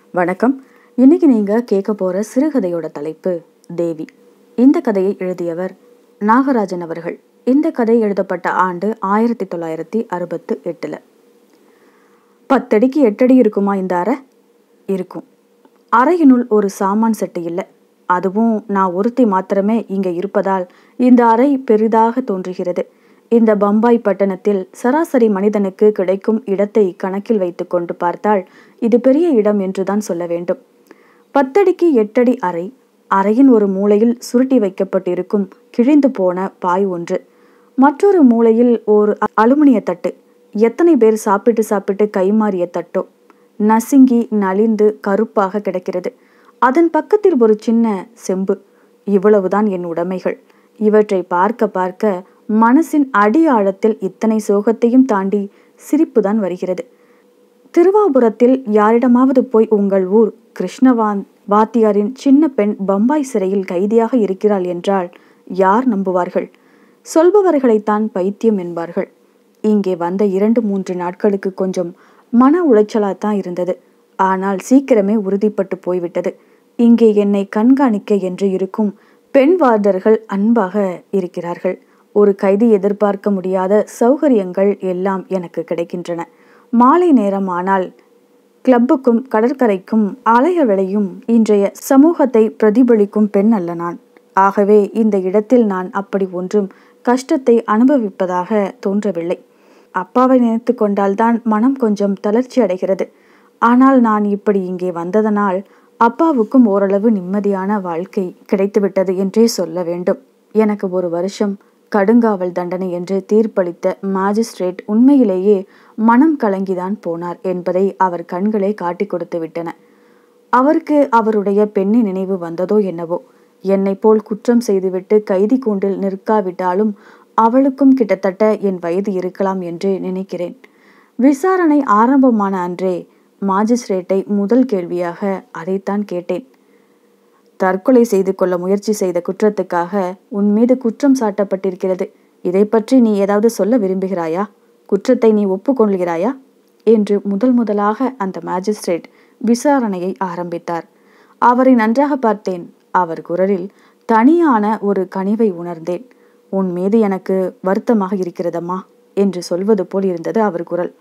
வணக்கம் இன்னைக்கு நீங்கள் கேட்க போகிற சிறுகதையோட தலைப்பு தேவி இந்த கதையை எழுதியவர் நாகராஜன் அவர்கள் இந்த கதை எழுதப்பட்ட ஆண்டு ஆயிரத்தி தொள்ளாயிரத்தி அறுபத்து எட்டில் பத்தடிக்கு எட்டடி இருக்குமா இந்த அறை இருக்கும் அறையினுள் ஒரு சாமான் செட்டு இல்லை அதுவும் நான் ஒருத்தி மாத்திரமே இங்கே இருப்பதால் இந்த அறை பெரிதாக தோன்றுகிறது இந்த பம்பாய் பட்டணத்தில் சராசரி மனிதனுக்கு கிடைக்கும் இடத்தை கணக்கில் வைத்துக்கொண்டு பார்த்தால் இது பெரிய இடம் என்றுதான் சொல்ல வேண்டும் பத்தடிக்கு எட்டடி அறை அறையின் ஒரு மூலையில் சுருட்டி வைக்கப்பட்டிருக்கும் கிழிந்து போன பாய் ஒன்று மற்றொரு மூலையில் ஒரு அ- அலுமினிய தட்டு எத்தனை பேர் சாப்பிட்டு சாப்பிட்டு கைமாறிய தட்டோ நசுங்கி நலிந்து கருப்பாக கிடக்கிறது அதன் பக்கத்தில் ஒரு சின்ன செம்பு இவ்வளவுதான் என் உடைமைகள் இவற்றை பார்க்க பார்க்க மனசின் அடி ஆழத்தில் இத்தனை சோகத்தையும் தாண்டி சிரிப்புதான் வருகிறது திருவாபுரத்தில் யாரிடமாவது போய் உங்கள் ஊர் கிருஷ்ணவான் வாத்தியாரின் சின்ன பெண் பம்பாய் சிறையில் கைதியாக இருக்கிறாள் என்றால் யார் நம்புவார்கள் சொல்பவர்களைத்தான் பைத்தியம் என்பார்கள் இங்கே வந்த இரண்டு மூன்று நாட்களுக்கு கொஞ்சம் மன உளைச்சலாத்தான் இருந்தது ஆனால் சீக்கிரமே உறுதிப்பட்டு போய்விட்டது இங்கே என்னை கண்காணிக்க என்று இருக்கும் பெண் வார்டர்கள் அன்பாக இருக்கிறார்கள் ஒரு கைதி எதிர்பார்க்க முடியாத சௌகரியங்கள் எல்லாம் எனக்கு கிடைக்கின்றன மாலை நேரம் ஆனால் கிளப்புக்கும் கடற்கரைக்கும் அலைய விளையும் இன்றைய சமூகத்தை பிரதிபலிக்கும் பெண் அல்ல நான் ஆகவே இந்த இடத்தில் நான் அப்படி ஒன்றும் கஷ்டத்தை அனுபவிப்பதாக தோன்றவில்லை அப்பாவை நினைத்து கொண்டால்தான் மனம் கொஞ்சம் தளர்ச்சி அடைகிறது ஆனால் நான் இப்படி இங்கே வந்ததனால் அப்பாவுக்கும் ஓரளவு நிம்மதியான வாழ்க்கை கிடைத்துவிட்டது என்றே சொல்ல வேண்டும் எனக்கு ஒரு வருஷம் கடுங்காவல் தண்டனை என்று தீர்ப்பளித்த மாஜிஸ்ட்ரேட் உண்மையிலேயே மனம் கலங்கிதான் போனார் என்பதை அவர் கண்களே காட்டிக் கொடுத்து விட்டன அவருக்கு அவருடைய பெண்ணை நினைவு வந்ததோ என்னவோ என்னை போல் குற்றம் செய்துவிட்டு கைதி கூண்டில் நிற்காவிட்டாலும் அவளுக்கும் கிட்டத்தட்ட என் வயது இருக்கலாம் என்று நினைக்கிறேன் விசாரணை ஆரம்பமான அன்றே மாஜிஸ்ட்ரேட்டை முதல் கேள்வியாக அதைத்தான் கேட்டேன் தற்கொலை செய்து கொள்ள முயற்சி செய்த குற்றத்துக்காக உன் மீது குற்றம் சாட்டப்பட்டிருக்கிறது இதை பற்றி நீ ஏதாவது சொல்ல விரும்புகிறாயா குற்றத்தை நீ ஒப்புக்கொள்கிறாயா என்று முதல் முதலாக அந்த மாஜிஸ்ட்ரேட் விசாரணையை ஆரம்பித்தார் அவரை நன்றாக பார்த்தேன் அவர் குரலில் தனியான ஒரு கனிவை உணர்ந்தேன் உன் மீது எனக்கு வருத்தமாக இருக்கிறதம்மா என்று சொல்வது போல் இருந்தது அவர் குரல்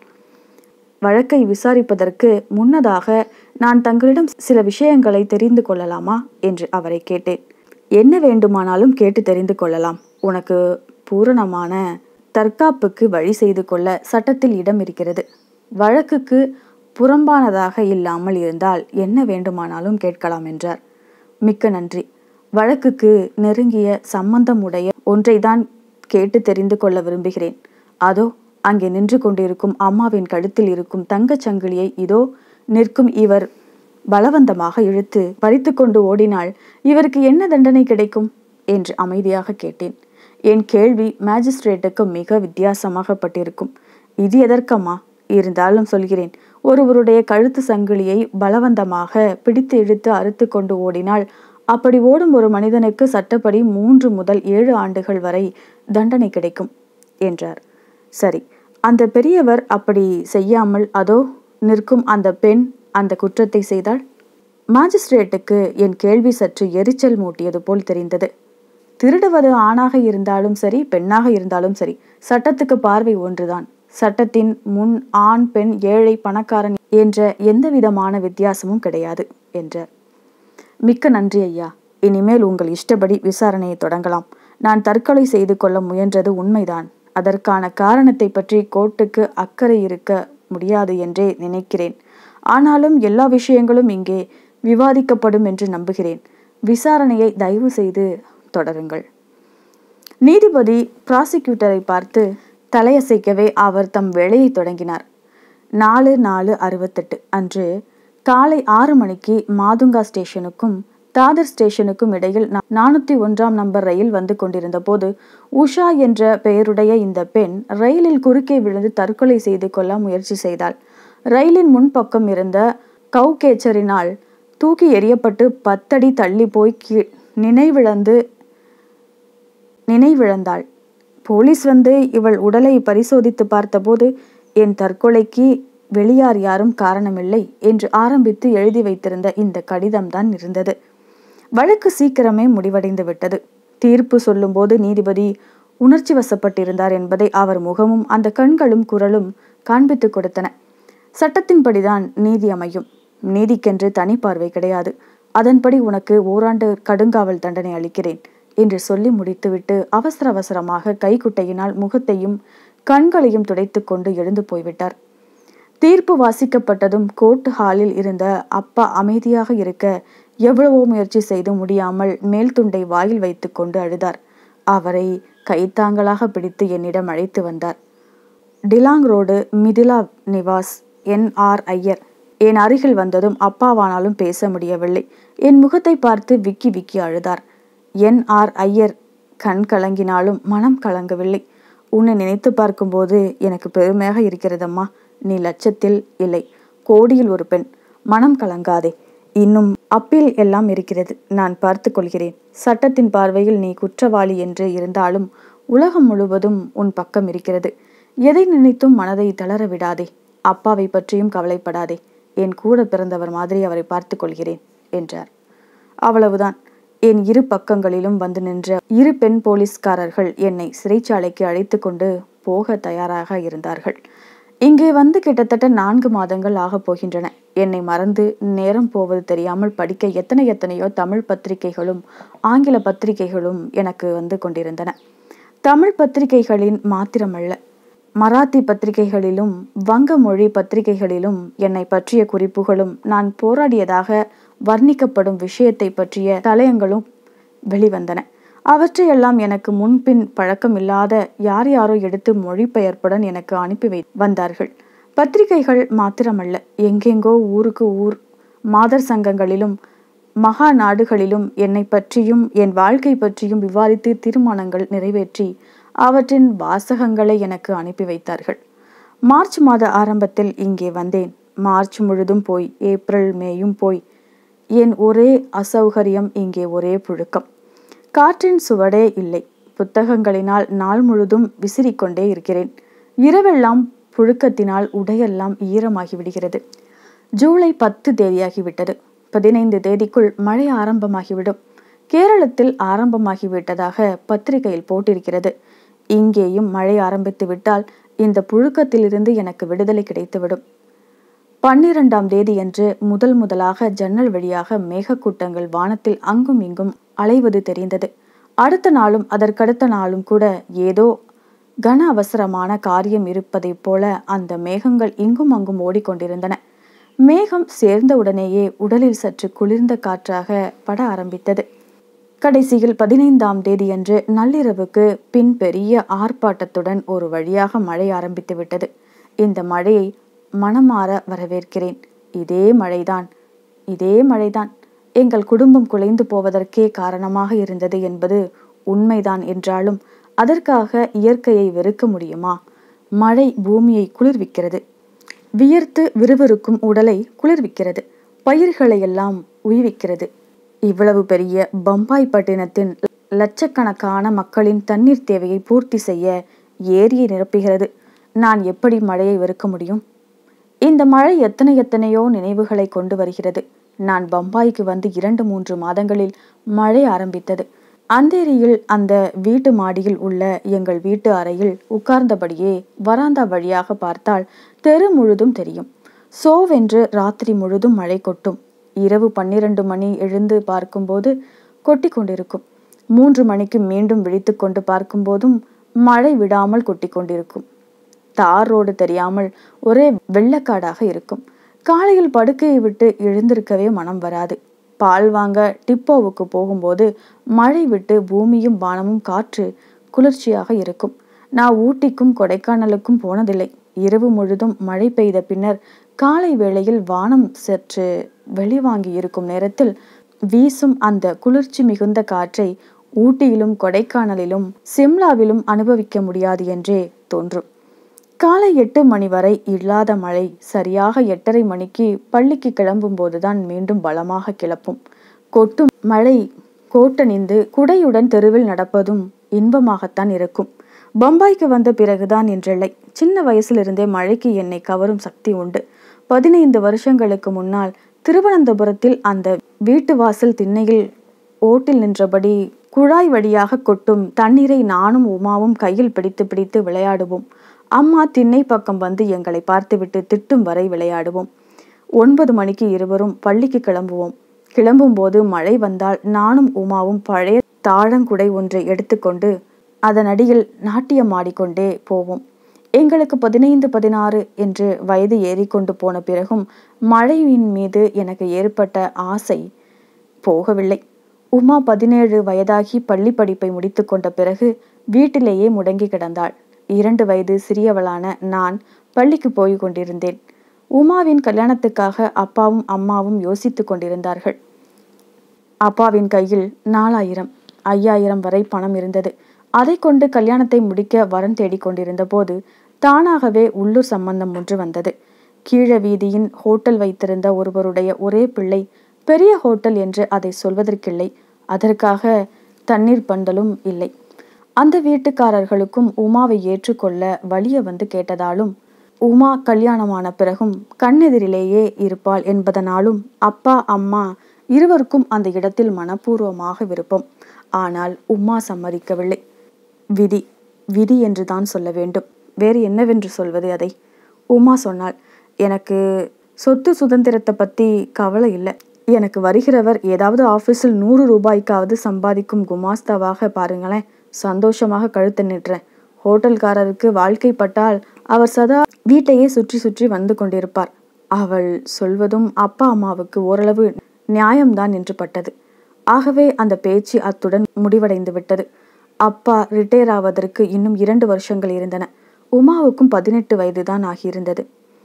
வழக்கை விசாரிப்பதற்கு முன்னதாக நான் தங்களிடம் சில விஷயங்களை தெரிந்து கொள்ளலாமா என்று அவரை கேட்டேன் என்ன வேண்டுமானாலும் கேட்டு தெரிந்து கொள்ளலாம் உனக்கு பூரணமான தற்காப்புக்கு வழி செய்து கொள்ள சட்டத்தில் இடம் இருக்கிறது வழக்குக்கு புறம்பானதாக இல்லாமல் இருந்தால் என்ன வேண்டுமானாலும் கேட்கலாம் என்றார் மிக்க நன்றி வழக்குக்கு நெருங்கிய சம்பந்தம் உடைய ஒன்றைதான் கேட்டு தெரிந்து கொள்ள விரும்புகிறேன் அதோ அங்கே நின்று கொண்டிருக்கும் அம்மாவின் கழுத்தில் இருக்கும் தங்கச் சங்கிலியை இதோ நிற்கும் இவர் பலவந்தமாக இழுத்து பறித்து கொண்டு ஓடினால் இவருக்கு என்ன தண்டனை கிடைக்கும் என்று அமைதியாக கேட்டேன் என் கேள்வி மேஜிஸ்ட்ரேட்டுக்கு மிக வித்தியாசமாகப்பட்டிருக்கும் இது எதற்கம்மா இருந்தாலும் சொல்கிறேன் ஒருவருடைய கழுத்து சங்கிலியை பலவந்தமாக பிடித்து இழுத்து அறுத்து கொண்டு ஓடினால் அப்படி ஓடும் ஒரு மனிதனுக்கு சட்டப்படி மூன்று முதல் ஏழு ஆண்டுகள் வரை தண்டனை கிடைக்கும் என்றார் சரி அந்த பெரியவர் அப்படி செய்யாமல் அதோ நிற்கும் அந்த பெண் அந்த குற்றத்தை செய்தால் மாஜிஸ்ட்ரேட்டுக்கு என் கேள்வி சற்று எரிச்சல் மூட்டியது போல் தெரிந்தது திருடுவது ஆணாக இருந்தாலும் சரி பெண்ணாக இருந்தாலும் சரி சட்டத்துக்கு பார்வை ஒன்றுதான் சட்டத்தின் முன் ஆண் பெண் ஏழை பணக்காரன் என்ற எந்த விதமான வித்தியாசமும் கிடையாது என்றார் மிக்க நன்றி ஐயா இனிமேல் உங்கள் இஷ்டப்படி விசாரணையை தொடங்கலாம் நான் தற்கொலை செய்து கொள்ள முயன்றது உண்மைதான் அதற்கான காரணத்தை பற்றி கோர்ட்டுக்கு அக்கறை இருக்க முடியாது என்றே நினைக்கிறேன் ஆனாலும் எல்லா விஷயங்களும் இங்கே விவாதிக்கப்படும் என்று நம்புகிறேன் விசாரணையை தயவு செய்து தொடருங்கள் நீதிபதி ப்ராசிக்யூட்டரை பார்த்து தலையசைக்கவே அவர் தம் வேலையை தொடங்கினார் நாலு நாலு அறுபத்தெட்டு அன்று காலை ஆறு மணிக்கு மாதுங்கா ஸ்டேஷனுக்கும் தாதர் ஸ்டேஷனுக்கும் இடையில் நா- நானூத்தி ஒன்றாம் நம்பர் ரயில் வந்து கொண்டிருந்த போது உஷா என்ற பெயருடைய இந்த பெண் ரயிலில் குறுக்கே விழுந்து தற்கொலை செய்து கொள்ள முயற்சி செய்தாள் ரயிலின் முன்பக்கம் இருந்த கவுகேச்சரினால் தூக்கி எறியப்பட்டு பத்தடி தள்ளி போய் கீ நினைவிழந்து நினைவிழந்தாள் போலீஸ் வந்து இவள் உடலை பரிசோதித்து பார்த்தபோது என் தற்கொலைக்கு வெளியார் யாரும் காரணமில்லை என்று ஆரம்பித்து எழுதி வைத்திருந்த இந்த கடிதம்தான் இருந்தது வழக்கு சீக்கிரமே முடிவடைந்து விட்டது தீர்ப்பு சொல்லும்போது நீதிபதி உணர்ச்சி வசப்பட்டிருந்தார் என்பதை அவர் முகமும் அந்த கண்களும் குரலும் காண்பித்துக் கொடுத்தன சட்டத்தின்படிதான் நீதி அமையும் நீதிக்கென்று தனி பார்வை கிடையாது அதன்படி உனக்கு ஓராண்டு கடுங்காவல் தண்டனை அளிக்கிறேன் என்று சொல்லி முடித்துவிட்டு அவசர அவசரமாக கைக்குட்டையினால் முகத்தையும் கண்களையும் துடைத்து கொண்டு எழுந்து போய்விட்டார் தீர்ப்பு வாசிக்கப்பட்டதும் கோர்ட் ஹாலில் இருந்த அப்பா அமைதியாக இருக்க எவ்வளவோ முயற்சி செய்து முடியாமல் மேல் துண்டை வாயில் வைத்து கொண்டு அழுதார் அவரை கைத்தாங்களாக பிடித்து என்னிடம் அழைத்து வந்தார் டிலாங் road Mithila Niwas N R Iyer என் அருகில் வந்ததும் அப்பாவானாலும் பேச முடியவில்லை என் முகத்தை பார்த்து விக்கி விக்கி அழுதார் என் ஆர் ஐயர் கண் கலங்கினாலும் மனம் கலங்கவில்லை உன்னை நினைத்து பார்க்கும்போது எனக்கு பெருமையாக இருக்கிறதம்மா நீ லட்சத்தில் இல்லை கோடியில் ஒரு பெண் மனம் கலங்காதே இன்னும் அப்பீல் எல்லாம் இருக்கிறது நான் பார்த்து கொள்கிறேன் சட்டத்தின் பார்வையில் நீ குற்றவாளி என்று இருந்தாலும் உலகம் முழுவதும் உன் பக்கம் இருக்கிறது எதை நினைத்தும் மனதை தளர விடாதே அப்பாவை பற்றியும் கவலைப்படாதே என் கூட பிறந்தவர் மாதிரி அவரை பார்த்து கொள்கிறேன் என்றார் அவ்வளவுதான் என் இரு பக்கங்களிலும் வந்து நின்ற இரு பெண் போலீஸ்காரர்கள் என்னை சிறைச்சாலைக்கு அழைத்து கொண்டு போக தயாராக இருந்தார்கள் இங்கே வந்து கிட்டத்தட்ட நான்கு மாதங்கள் ஆகப் போகின்றன என்னை மறந்து நேரம் போவது தெரியாமல் படிக்க எத்தனை எத்தனையோ தமிழ் பத்திரிகைகளும் ஆங்கில பத்திரிகைகளும் எனக்கு வந்து கொண்டிருந்தன தமிழ் பத்திரிகைகளின் மாத்திரமல்ல மராத்தி பத்திரிகைகளிலும் வங்க மொழி பத்திரிகைகளிலும் என்னை பற்றிய குறிப்புகளும் நான் போராடியதாக வர்ணிக்கப்படும் விஷயத்தை பற்றிய தலையங்களும் வெளிவந்தன அவற்றையெல்லாம் எனக்கு முன்பின் பழக்கமில்லாத யார் யாரோ எடுத்து மொழிபெயர்ப்புடன் எனக்கு அனுப்பி வை வந்தார்கள் பத்திரிகைகள் மாத்திரமல்ல எங்கெங்கோ ஊருக்கு ஊர் மாதர் சங்கங்களிலும் மகா நாடுகளிலும் என்னை பற்றியும் என் வாழ்க்கை பற்றியும் விவாதித்து தீர்மானங்கள் நிறைவேற்றி அவற்றின் வாசகங்களை எனக்கு அனுப்பி வைத்தார்கள் மார்ச் மாத ஆரம்பத்தில் இங்கே வந்தேன் மார்ச் முழுதும் போய் ஏப்ரல் மேயும் போய் என் ஒரே அசௌகரியம் இங்கே ஒரே புழுக்கம் காற்றின் சுவடே இல்லை புத்தகங்களினால் நாள் முழுதும் விசிறிக்கொண்டே இருக்கிறேன் இரவெல்லாம் புழுக்கத்தினால் உடையெல்லாம் ஈரமாகி விடுகிறது ஜூலை பத்து தேதியாகிவிட்டது பதினைந்து தேதிக்குள் மழை ஆரம்பமாகிவிடும் கேரளத்தில் ஆரம்பமாகிவிட்டதாக பத்திரிகையில் போட்டிருக்கிறது இங்கேயும் மழை ஆரம்பித்து விட்டால் இந்த புழுக்கத்திலிருந்து எனக்கு விடுதலை கிடைத்துவிடும் பன்னிரெண்டாம் தேதியன்று முதல் முதலாக ஜன்னல் வழியாக மேகக்கூட்டங்கள் வானத்தில் அங்கும் இங்கும் அலைவது தெரிந்தது அடுத்த நாளும் அதற்கடுத்த நாளும் கூட ஏதோ கன அவசரமான காரியம் இருப்பதைப் போல அந்த மேகங்கள் இங்கும் அங்கும் ஓடிக்கொண்டிருந்தன மேகம் சேர்ந்தவுடனேயே உடலில் சற்று குளிர்ந்த காற்றாக பட ஆரம்பித்தது கடைசியில் பதினைந்தாம் தேதியன்று நள்ளிரவுக்கு பின் பெரிய ஆர்ப்பாட்டத்துடன் ஒரு வழியாக மழை ஆரம்பித்து விட்டது இந்த மழையை மனமாற வரவேற்கிறேன் இதே மழைதான் இதே மழைதான் எங்கள் குடும்பம் குலைந்து போவதற்கே காரணமாக இருந்தது என்பது உண்மைதான் என்றாலும் அதற்காக இயற்கையை வெறுக்க முடியுமா மழை பூமியை குளிர்விக்கிறது வியர்த்து விறுவிறுக்கும் உடலை குளிர்விக்கிறது பயிர்களை எல்லாம் உய்விக்கிறது இவ்வளவு பெரிய பம்பாய் பட்டினத்தின் லட்சக்கணக்கான மக்களின் தண்ணீர் தேவையை பூர்த்தி செய்ய ஏரியை நிரப்புகிறது நான் எப்படி மழையை வெறுக்க முடியும் இந்த மழை எத்தனை எத்தனையோ நினைவுகளை கொண்டு வருகிறது நான் பம்பாய்க்கு வந்து இரண்டு மூன்று மாதங்களில் மழை ஆரம்பித்தது அந்தேரியில் அந்த வீட்டு மாடியில் உள்ள எங்கள் வீட்டு அறையில் உட்கார்ந்தபடியே வராந்தா வழியாக பார்த்தால் தெரு முழுதும் தெரியும் சோவென்று ராத்திரி முழுதும் மழை கொட்டும் இரவு பன்னிரண்டு மணி எழுந்து பார்க்கும்போது கொட்டி கொண்டிருக்கும் மூன்று மணிக்கு மீண்டும் விழித்து கொண்டு பார்க்கும்போதும் மழை விடாமல் கொட்டி கொண்டிருக்கும் தார் ரோடு தெரியாமல் ஒரே வெள்ளக்காடாக இருக்கும் காலையில் படுக்கையை விட்டு எழுந்திருக்கவே மனம் வராது பால் வாங்க டிப்போவுக்கு போகும்போது மழை விட்டு பூமியும் வானமும் காற்று குளிர்ச்சியாக இருக்கும் நான் ஊட்டிக்கும் கொடைக்கானலுக்கும் போனதில்லை இரவு முழுதும் மழை பெய்த பின்னர் காலை வேளையில் வானம் சற்று வெளிவாங்கி இருக்கும் நேரத்தில் வீசும் அந்த குளிர்ச்சி மிகுந்த காற்றை ஊட்டியிலும் கொடைக்கானலிலும் சிம்லாவிலும் அனுபவிக்க முடியாது என்றே தோன்றும் காலை எட்டு மணி வரை இல்லாத மழை சரியாக எட்டரை மணிக்கு பள்ளிக்கு கிளம்பும் போதுதான் மீண்டும் பலமாக கிளப்பும் கொட்டும் மழை கோட்டணிந்து குடையுடன் தெருவில் நடப்பதும் இன்பமாகத்தான் இருக்கும் பம்பாய்க்கு வந்த பிறகுதான் என்றில்லை சின்ன வயசிலிருந்தே மழைக்கு என்னை கவரும் சக்தி உண்டு பதினைந்து வருஷங்களுக்கு முன்னால் திருவனந்தபுரத்தில் அந்த வீட்டு வாசல் திண்ணையில் ஓட்டில் நின்றபடி குழாய் வழியாக கொட்டும் தண்ணீரை நானும் உமாவும் கையில் பிடித்து பிடித்து விளையாடுவோம் அம்மா திண்ணை பக்கம் வந்து எங்களை பார்த்துவிட்டு திட்டும் வரை விளையாடுவோம் ஒன்பது மணிக்கு இருவரும் பள்ளிக்கு கிளம்புவோம் கிளம்பும்போது மழை வந்தால் நானும் உமாவும் பழைய தாழங்குடை ஒன்றை எடுத்துக்கொண்டு அதன் அடியில் நாட்டியம் ஆடிக்கொண்டே போவோம் எங்களுக்கு பதினைந்து பதினாறு என்று வயது ஏறிக்கொண்டு போன பிறகும் மழையின் மீது எனக்கு ஏற்பட்ட ஆசை போகவில்லை உமா பதினேழு வயதாகி பள்ளி படிப்பை முடித்து கொண்ட பிறகு வீட்டிலேயே முடங்கி கிடந்தாள் இரண்டு வயது சிறியவளான நான் பள்ளிக்கு போய் கொண்டிருந்தேன் உமாவின் கல்யாணத்துக்காக அப்பாவும் அம்மாவும் யோசித்து கொண்டிருந்தார்கள் அப்பாவின் கையில் நாலாயிரம் ஐயாயிரம் வரை பணம் இருந்தது அதை கொண்டு கல்யாணத்தை முடிக்க வரன் தேடிக் கொண்டிருந்த போது தானாகவே உள்ளூர் சம்பந்தம் ஒன்று வந்தது கீழ வீதியின் ஹோட்டல் வைத்திருந்த ஒருவருடைய ஒரே பிள்ளை பெரிய ஹோட்டல் என்று அதை சொல்வதற்கில்லை அதற்காக தண்ணீர் பந்தலும் இல்லை அந்த வீட்டுக்காரர்களுக்கும் உமாவை ஏற்றுக்கொள்ள வழிய வந்து கேட்டதாலும் உமா கல்யாணமான பிறகும் கண்ணெதிரிலேயே இருப்பாள் என்பதனாலும் அப்பா அம்மா இருவருக்கும் அந்த இடத்தில் மனப்பூர்வமாக விருப்பம் ஆனால் உமா சம்மதிக்கவில்லை விதி விதி என்று தான் சொல்ல வேண்டும் வேறு என்னவென்று சொல்வது அதை உமா சொன்னாள் எனக்கு சொத்து சுதந்திரத்தை பற்றி கவலை இல்லை எனக்கு வருகிறவர் ஏதாவது ஆஃபீஸில் நூறு ரூபாய்க்காவது சம்பாதிக்கும் குமாஸ்தாவாக பாருங்களேன் சந்தோஷமாக கழுத்து நின்றேன் ஹோட்டல்காரருக்கு வாழ்க்கைப்பட்டால் அவர் சதா வீட்டையே சுற்றி சுற்றி வந்து கொண்டிருப்பார் அவள் சொல்வதும் அப்பா அம்மாவுக்கு ஓரளவு நியாயம்தான் என்று பட்டது ஆகவே அந்த பேச்சு அத்துடன் முடிவடைந்து விட்டது அப்பா ரிட்டையர் ஆவதற்கு இன்னும் இரண்டு வருஷங்கள் இருந்தன உமாவுக்கும் பதினெட்டு வயதுதான் ஆகியிருந்தது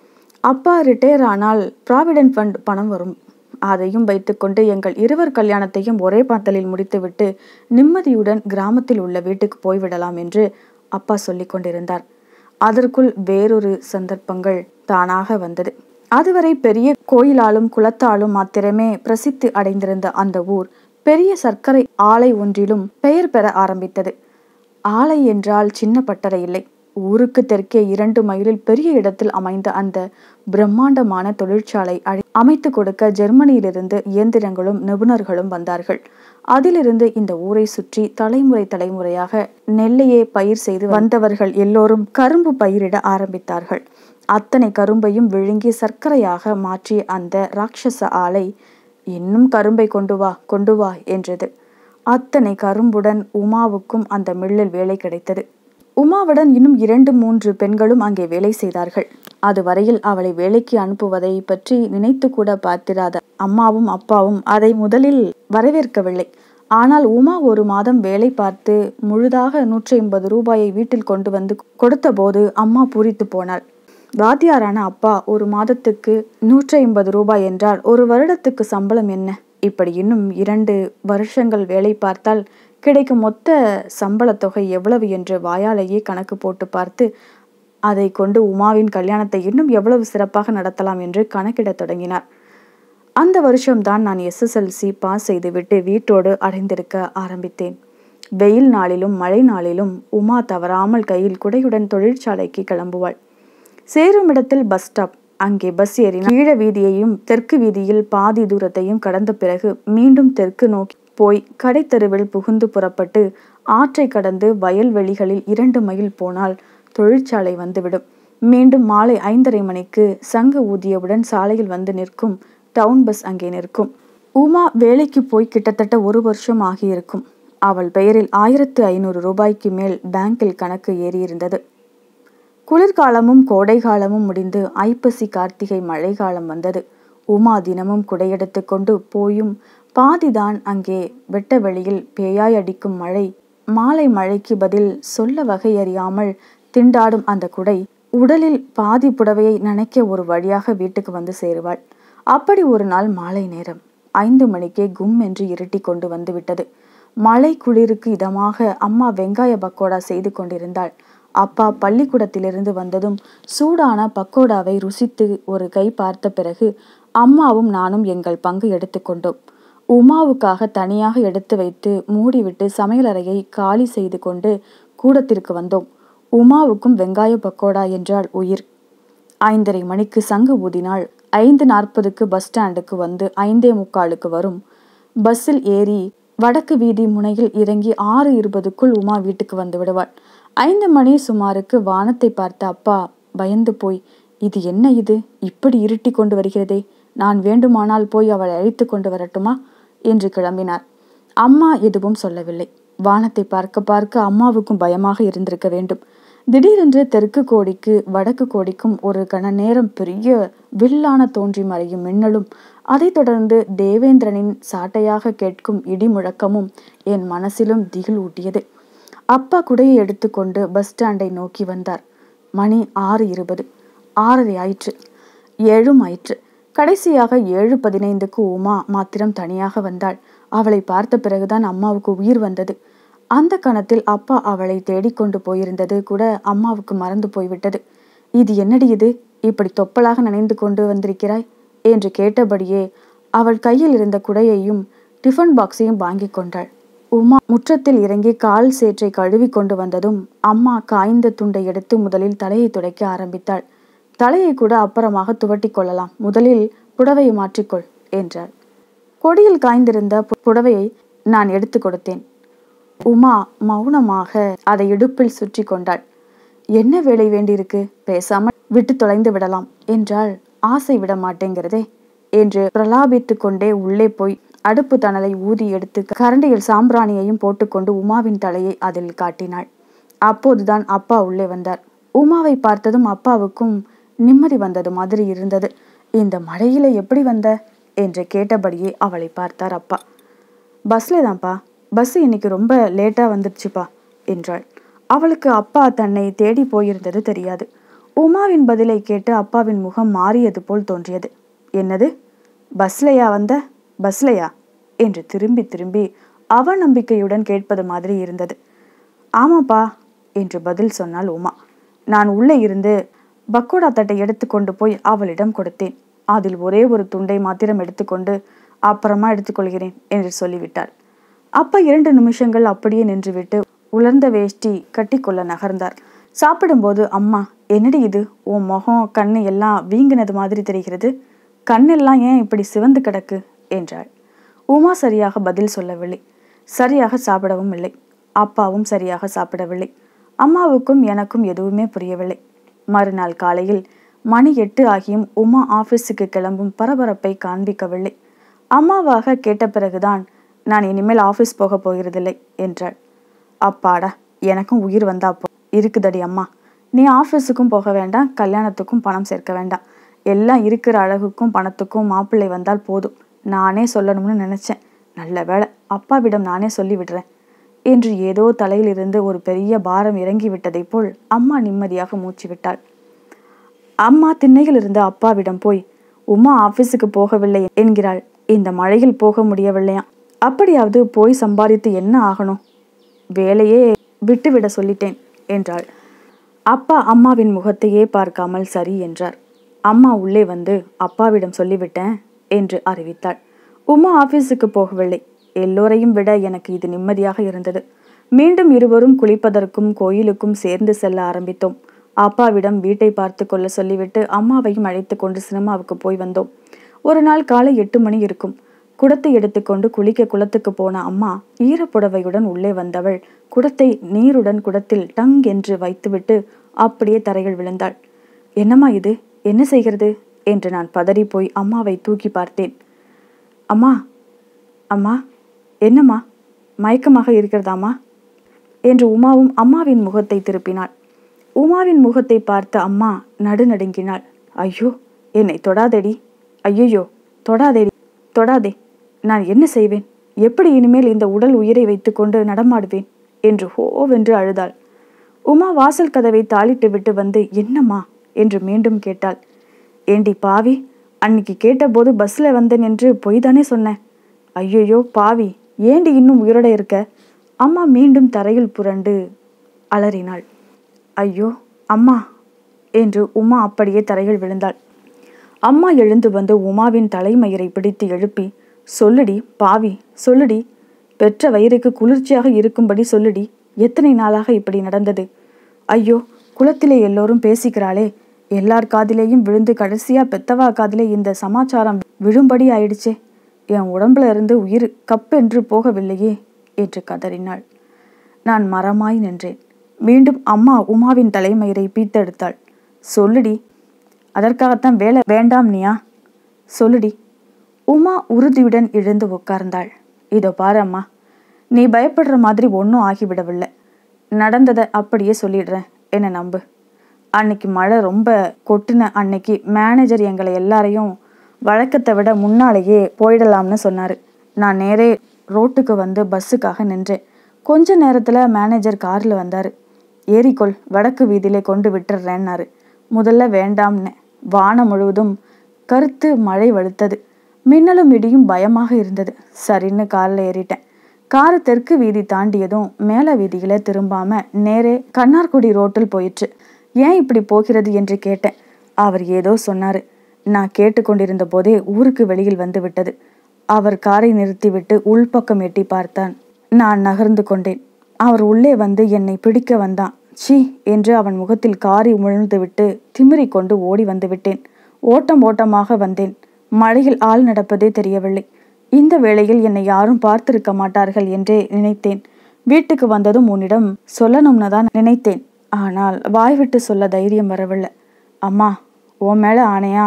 அப்பா ரிட்டையர் ஆனால் ப்ராவிடென்ட் ஃபண்ட் பணம் வரும் அதையும் வைத்துக்கொண்டு எங்கள் இருவர் கல்யாணத்தையும் ஒரே பாத்தலில் முடித்துவிட்டு நிம்மதியுடன் கிராமத்தில் உள்ள வீட்டுக்கு போய்விடலாம் என்று அப்பா சொல்லி கொண்டிருந்தார் அதற்குள் வேறொரு சந்தர்ப்பங்கள் தானாக வந்தது அதுவரை பெரிய கோயிலாலும் குளத்தாலும் மாத்திரமே பிரசித்தி அடைந்திருந்த அந்த ஊர் பெரிய சர்க்கரை ஆலை ஒன்றிலும் பெயர் பெற ஆரம்பித்தது ஆலை என்றால் சின்ன பட்டறை இல்லை ஊருக்கு தெற்கே இரண்டு மைலில் பெரிய இடத்தில் அமைந்த அந்த பிரம்மாண்டமான தொழிற்சாலை அமைத்து கொடுக்க ஜெர்மனியிலிருந்து இயந்திரங்களும் நிபுணர்களும் வந்தார்கள் அதிலிருந்து இந்த ஊரை சுற்றி தலைமுறை தலைமுறையாக நெல்லையே பயிர் செய்து வந்தவர்கள் எல்லோரும் கரும்பு பயிரிட ஆரம்பித்தார்கள் அத்தனை கரும்பையும் விழுங்கி சர்க்கரையாக மாற்றிய அந்த ராட்சச ஆலை இன்னும் கரும்பை கொண்டு வா கொண்டு வா என்றது அத்தனை கரும்புடன் உமாவுக்கும் அந்த மில்லில் வேலை கிடைத்தது உமாவுடன் இன்னும் இரண்டு மூன்று பெண்களும் அங்கே வேலை செய்தார்கள் அதுவரையில் அவளை வேலைக்கு அனுப்புவதை பற்றி நினைத்து கூட பார்த்திராத அம்மாவும் அப்பாவும் அதை முதலில் வரவேற்கவில்லை ஆனால் உமா ஒரு மாதம் வேலை பார்த்து முழுதாக நூற்றி ஐம்பது ரூபாயை வீட்டில் கொண்டு வந்து கொடுத்தபோது அம்மா பூரித்து போனாள் வாத்தியாரான அப்பா ஒரு மாதத்துக்கு நூற்றி ஐம்பது ரூபாய் என்றால் ஒரு வருடத்துக்கு சம்பளம் என்ன இப்படி இன்னும் இரண்டு வருஷங்கள் வேலை பார்த்தால் கிடைக்கும் மொத்த சம்பள தொகை எவ்வளவு என்று வாயாலேயே கணக்கு போட்டு பார்த்து அதை கொண்டு உமாவின் கல்யாணத்தை இன்னும் எவ்வளவு சிறப்பாக நடத்தலாம் என்று கணக்கிடத் தொடங்கினார் அந்த வருஷம்தான் நான் எஸ்எஸ்எல்சி பாஸ் செய்துவிட்டு வீட்டோடு அடைந்திருக்க ஆரம்பித்தேன் வெயில் நாளிலும் மழை நாளிலும் உமா தவறாமல் கையில் குடையுடன் தொழிற்சாலைக்கு கிளம்புவாள் சேரும் இடத்தில் பஸ் ஸ்டாப் அங்கே பஸ் ஏறி கீழ வீதியையும் தெற்கு வீதியில் பாதி தூரத்தையும் கடந்த பிறகு மீண்டும் தெற்கு நோக்கி போய் கடைத்தெருவில் புகுந்து புறப்பட்டு ஆற்றை கடந்து வயல்வெளிகளில் இரண்டு மைல் போனால் தொழிற்சாலை வந்துவிடும் மீண்டும் மாலை ஐந்தரை மணிக்கு சங்கு ஊதியவுடன் சாலையில் வந்து நிற்கும் டவுன் பஸ் அங்கே நிற்கும் உமா வேலைக்கு போய் கிட்டத்தட்ட ஒரு வருஷம் ஆகியிருக்கும் அவள் பெயரில் ஆயிரத்து ஐநூறு ரூபாய்க்கு மேல் பேங்கில் கணக்கு ஏறியிருந்தது குளிர்காலமும் கோடை காலமும் முடிந்து ஐப்பசி கார்த்திகை மழைக்காலம் வந்தது உமா தினமும் குடையெடுத்து கொண்டு போயும் பாதிதான் அங்கே வெட்ட வெளியில் பேயாய் அடிக்கும் மழை மாலை மழைக்கு பதில் சொல்ல வகையறியாமல் திண்டாடும் அந்த குடை உடலில் பாதி புடவையை நனைக்க ஒரு வழியாக வீட்டுக்கு வந்து சேருவாள் அப்படி ஒரு நாள் மாலை நேரம் ஐந்து மணிக்கே கும் என்று இருட்டி கொண்டு வந்து விட்டது மழை குளிருக்கு இதமாக அம்மா வெங்காய பக்கோடா செய்து கொண்டிருந்தாள் அப்பா பள்ளிக்கூடத்திலிருந்து வந்ததும் சூடான பக்கோடாவை ருசித்து ஒரு கை பார்த்த பிறகு அம்மாவும் நானும் எங்கள் பங்கு எடுத்துக்கொண்டோம் உமாவுக்காக தனியாக எடுத்து வைத்து மூடிவிட்டு சமையலறையை காலி செய்து கொண்டு கூடத்திற்கு வந்தோம் உமாவுக்கும் வெங்காய பக்கோடா என்றால் உயிர் ஐந்தரை மணிக்கு சங்கு ஊதினாள் ஐந்து நாற்பதுக்கு பஸ் ஸ்டாண்டுக்கு வந்து ஐந்தே முக்காலுக்கு வரும் பஸ்ஸில் ஏறி வடக்கு வீதி முனையில் இறங்கி ஆறு இருபதுக்குள் உமா வீட்டுக்கு வந்து விடுவாள் ஐந்து மணி சுமாருக்கு வானத்தை பார்த்த அப்பா பயந்து போய் இது என்ன இது இப்படி இருட்டி கொண்டு வருகிறதே நான் வேண்டுமானால் போய் அவளை அழைத்து கொண்டு வரட்டுமா என்று கிளம்பினார் அம்மா எதுவும் சொல்லவில்லை வானத்தை பார்க்க பார்க்க அம்மாவுக்கும் பயமாக இருந்திருக்க வேண்டும் திடீரென்று தெற்கு கோடிக்கு வடக்கு கோடிக்கும் ஒரு கண நேரம் பெரிய வில்லான தோன்றி மறையும் மின்னலும் அதைத் தொடர்ந்து தேவேந்திரனின் சாட்டையாக கேட்கும் இடி முழக்கமும் என் மனசிலும் திகில் ஊட்டியது அப்பா குடையை எடுத்துக்கொண்டு பஸ் ஸ்டாண்டை நோக்கி வந்தார் மணி ஆறு இருபது ஆறரை ஆயிற்று ஏழும் ஆயிற்று கடைசியாக ஏழு பதினைந்துக்கு உமா மாத்திரம் தனியாக வந்தாள் அவளை பார்த்த பிறகுதான் அம்மாவுக்கு உயிர் வந்தது அந்த கணத்தில் அப்பா அவளை தேடிக்கொண்டு போயிருந்தது கூட அம்மாவுக்கு மறந்து போய்விட்டது இது என்னடி இது இப்படி தொப்பலாக நினைந்து கொண்டு வந்திருக்கிறாய் என்று கேட்டபடியே அவள் கையில் இருந்த குடையையும் டிஃபன் பாக்ஸையும் வாங்கி கொண்டாள் உமா முற்றத்தில் இறங்கி கால் சேற்றை கழுவி கொண்டு வந்ததும் அம்மா காய்ந்த துண்டை எடுத்து முதலில் தலையை துடைக்க ஆரம்பித்தாள் தலையை கூட அப்புறமாக துவட்டி கொள்ளலாம் முதலில் புடவையை மாற்றிக்கொள் என்றாள் கொடியில் காய்ந்திருந்த புடவையை நான் எடுத்து கொடுத்தேன் உமா மௌனமாக அதை இடுப்பில் சுற்றி கொண்டாள் என்ன வேலை வேண்டியிருக்கு பேசாமல் விட்டு தொலைந்து விடலாம் என்றால் ஆசை விட மாட்டேங்கிறதே என்று பிரலாபித்து கொண்டே உள்ளே போய் அடுப்பு தணலை ஊதி எடுத்து கரண்டியில் சாம்பிராணியையும் போட்டுக்கொண்டு உமாவின் தலையை அதில் காட்டினாள் அப்போதுதான் அப்பா உள்ளே வந்தார் உமாவை பார்த்ததும் அப்பாவுக்கும் நிம்மதி வந்தது மாதிரி இருந்தது இந்த மழையில எப்படி வந்த என்று கேட்டபடியே அவளை பார்த்தார் அப்பா பஸ்ல தான்ப்பா பஸ் இன்னைக்கு ரொம்ப லேட்டா வந்துடுச்சுப்பா என்றாள் அவளுக்கு அப்பா தன்னை தேடி போயிருந்தது தெரியாது உமாவின் பதிலை கேட்டு அப்பாவின் முகம் மாறியது போல் தோன்றியது என்னது பஸ்லையா வந்த பஸ்லையா என்று திரும்பி திரும்பி அவநம்பிக்கையுடன் கேட்பது மாதிரி இருந்தது ஆமாப்பா என்று பதில் சொன்னாள் உமா நான் உள்ளே இருந்து பக்கோடா தட்டை எடுத்துக்கொண்டு போய் அவளிடம் கொடுத்தேன் அதில் ஒரே ஒரு துண்டை மாத்திரம் எடுத்துக்கொண்டு அப்புறமா எடுத்துக்கொள்கிறேன் என்று சொல்லிவிட்டாள் அப்பா இரண்டு நிமிஷங்கள் அப்படியே நின்றுவிட்டு உலர்ந்த வேஷ்டி கட்டிக்கொள்ள நகர்ந்தார் சாப்பிடும்போது அம்மா என்னடி இது உன் முகம் கண்ணு எல்லாம் வீங்கினது மாதிரி தெரிகிறது கண்ணெல்லாம் ஏன் இப்படி சிவந்து கிடக்கு என்றாள் உமா சரியாக பதில் சொல்லவில்லை சரியாக சாப்பிடவும் இல்லை அப்பாவும் சரியாக சாப்பிடவில்லை அம்மாவுக்கும் எனக்கும் எதுவுமே புரியவில்லை மறுநாள் காலையில் மணி எட்டு ஆகியும் உமா ஆபீஸுக்கு கிளம்பும் பரபரப்பை காண்பிக்கவில்லை அம்மாவாக கேட்ட பிறகுதான் நான் இனிமேல் ஆஃபீஸ் போக போகிறதில்லை என்றாள் அப்பாடா எனக்கும் உயிர் வந்தா போ இருக்குதடி அம்மா நீ ஆஃபீஸுக்கும் போக வேண்டாம் கல்யாணத்துக்கும் பணம் சேர்க்க வேண்டாம் எல்லாம் இருக்கிற அழகுக்கும் பணத்துக்கும் மாப்பிள்ளை வந்தால் போதும் நானே சொல்லணும்னு நினைச்சேன் நல்ல வேளை அப்பாவிடம் நானே சொல்லி விடுறேன் என்று ஏதோ தலையிலிருந்து ஒரு பெரிய பாரம் இறங்கி விட்டதைப் போல் அம்மா நிம்மதியாக மூச்சு விட்டாள் அம்மா திண்ணையில் இருந்த அப்பாவிடம் போய் உமா ஆபீஸுக்கு போகவில்லை என்கிறாள் இந்த மழையில் போக முடியவில்லையா அப்படியாவது போய் சம்பாதித்து என்ன ஆகணும் வேலையே விட்டுவிட சொல்லிட்டேன் என்றாள் அப்பா அம்மாவின் முகத்தையே பார்க்காமல் சரி என்றார் அம்மா உள்ளே வந்து அப்பாவிடம் சொல்லிவிட்டேன் என்று அறிவித்தாள் உமா ஆபீஸுக்கு போகவில்லை எல்லோரையும் விட எனக்கு இது நிம்மதியாக இருந்தது மீண்டும் இருவரும் குளிப்பதற்கும் கோயிலுக்கும் சேர்ந்து செல்ல ஆரம்பித்தோம் அப்பாவிடம் வீட்டை பார்த்து கொள்ள சொல்லிவிட்டு அம்மாவையும் அழைத்து கொண்டு சினிமாவுக்கு போய் வந்தோம் ஒரு நாள் காலை எட்டு மணி இருக்கும் குடத்தை எடுத்துக்கொண்டு குளிக்க குளத்துக்கு போன அம்மா ஈரப்புடவையுடன் உள்ளே வந்தவள் குடத்தை நீருடன் குடத்தில் டங் என்று வைத்துவிட்டு அப்படியே தரையில் விழுந்தாள் என்னம்மா இது என்ன செய்கிறது என்று நான் பதறி போய் அம்மாவை தூக்கி பார்த்தேன் அம்மா அம்மா என்னம்மா மயக்கமாக இருக்கிறதாம்மா என்று உமாவும் அம்மாவின் முகத்தை திருப்பினாள் உமாவின் முகத்தை பார்த்த அம்மா நடுநடுங்கினாள் ஐயோ என்னை தொடாதேடி ஐயோ தொடாதேடி தொடாதே நான் என்ன செய்வேன் எப்படி இனிமேல் இந்த உடல் உயிரை வைத்துக்கொண்டு நடமாடுவேன் என்று ஹோவென்று அழுதாள் உமா வாசல் கதவை தாளிட்டு விட்டு வந்து என்னம்மா என்று மீண்டும் கேட்டாள் ஏண்டி பாவி அன்னைக்கு கேட்டபோது பஸ்ல வந்தேன் என்று பொய்தானே சொன்னேன் ஐயையோ பாவி ஏண்டி இன்னும் உயிரோட இருக்க அம்மா மீண்டும் தரையில் புரண்டு அலறினாள் ஐயோ அம்மா என்று உமா அப்படியே தரையில் விழுந்தாள் அம்மா எழுந்து வந்து உமாவின் தலைமயிரை பிடித்து எழுப்பி சொல்லுடி பாவி சொல்லுடி பெற்ற வயிறுக்கு குளிர்ச்சியாக இருக்கும்படி சொல்லுடி எத்தனை நாளாக இப்படி நடந்தது ஐயோ குளத்திலே எல்லோரும் பேசிக்கிறாளே எல்லார் காதிலேயும் விழுந்து கடைசியா பெத்தவா காதிலே இந்த சமாச்சாரம் விழும்படி ஆயிடுச்சே என் உடம்புல இருந்து உயிர் கப்பென்று போகவில்லையே என்று கதறினாள் நான் மரமாய் நின்றேன் மீண்டும் அம்மா உமாவின் தலைமயிரை பீத்தெடுத்தாள் சொல்லுடி அதற்காகத்தான் வேலை வேண்டாம் நீயா சொல்லுடி உமா உறுதியுடன் எழுந்து உட்கார்ந்தாள் இதோ பாரு அம்மா நீ பயப்படுற மாதிரி ஒன்றும் ஆகிவிடவில்லை நடந்ததை அப்படியே சொல்லிடுறேன் என்ன நம்பு அன்னைக்கு மழை ரொம்ப கொட்டுன அன்னைக்கு மேனேஜர் எங்களை எல்லாரையும் வழக்கத்தை விட முன்னாலேயே போயிடலாம்னு சொன்னார் நான் நேரே ரோட்டுக்கு வந்து பஸ்ஸுக்காக நின்றேன் கொஞ்ச நேரத்தில் மேனேஜர் காரில் வந்தார் ஏறிக்கொள் வடக்கு வீதியிலே கொண்டு விட்டுறேன்னாரு முதல்ல வேண்டாம்னு வானம் முழுவதும் கருத்து மழை வலுத்தது மின்னலும் இடியும் பயமாக இருந்தது சரின்னு காரில் ஏறிட்டேன் காரு தெற்கு வீதி தாண்டியதும் மேல வீதியில திரும்பாம நேரே கண்ணார்குடி ரோட்டில் போயிற்று ஏன் இப்படி போகிறது என்று கேட்டேன் அவர் ஏதோ சொன்னாரு நான் கேட்டுக்கொண்டிருந்த போதே ஊருக்கு வெளியில் வந்து விட்டது அவர் காரை நிறுத்திவிட்டு உள்பக்கம் எட்டி பார்த்தான் நான் நகர்ந்து கொண்டேன் அவர் உள்ளே வந்து என்னை பிடிக்க வந்தான் சீ என்று அவன் முகத்தில் காரி உமிழ்ந்து விட்டு திமிரிக் கொண்டு ஓடி வந்து விட்டேன் ஓட்டம் ஓட்டமாக வந்தேன் மழையில் ஆள் நடப்பதே தெரியவில்லை இந்த வேளையில் என்னை யாரும் பார்த்திருக்க மாட்டார்கள் என்றே நினைத்தேன் வீட்டுக்கு வந்ததும் உன்னிடம் சொல்லணும்னு தான் நினைத்தேன் ஆனால் வாய்விட்டு சொல்ல தைரியம் வரவில்லை அம்மா உன் மேல ஆணையா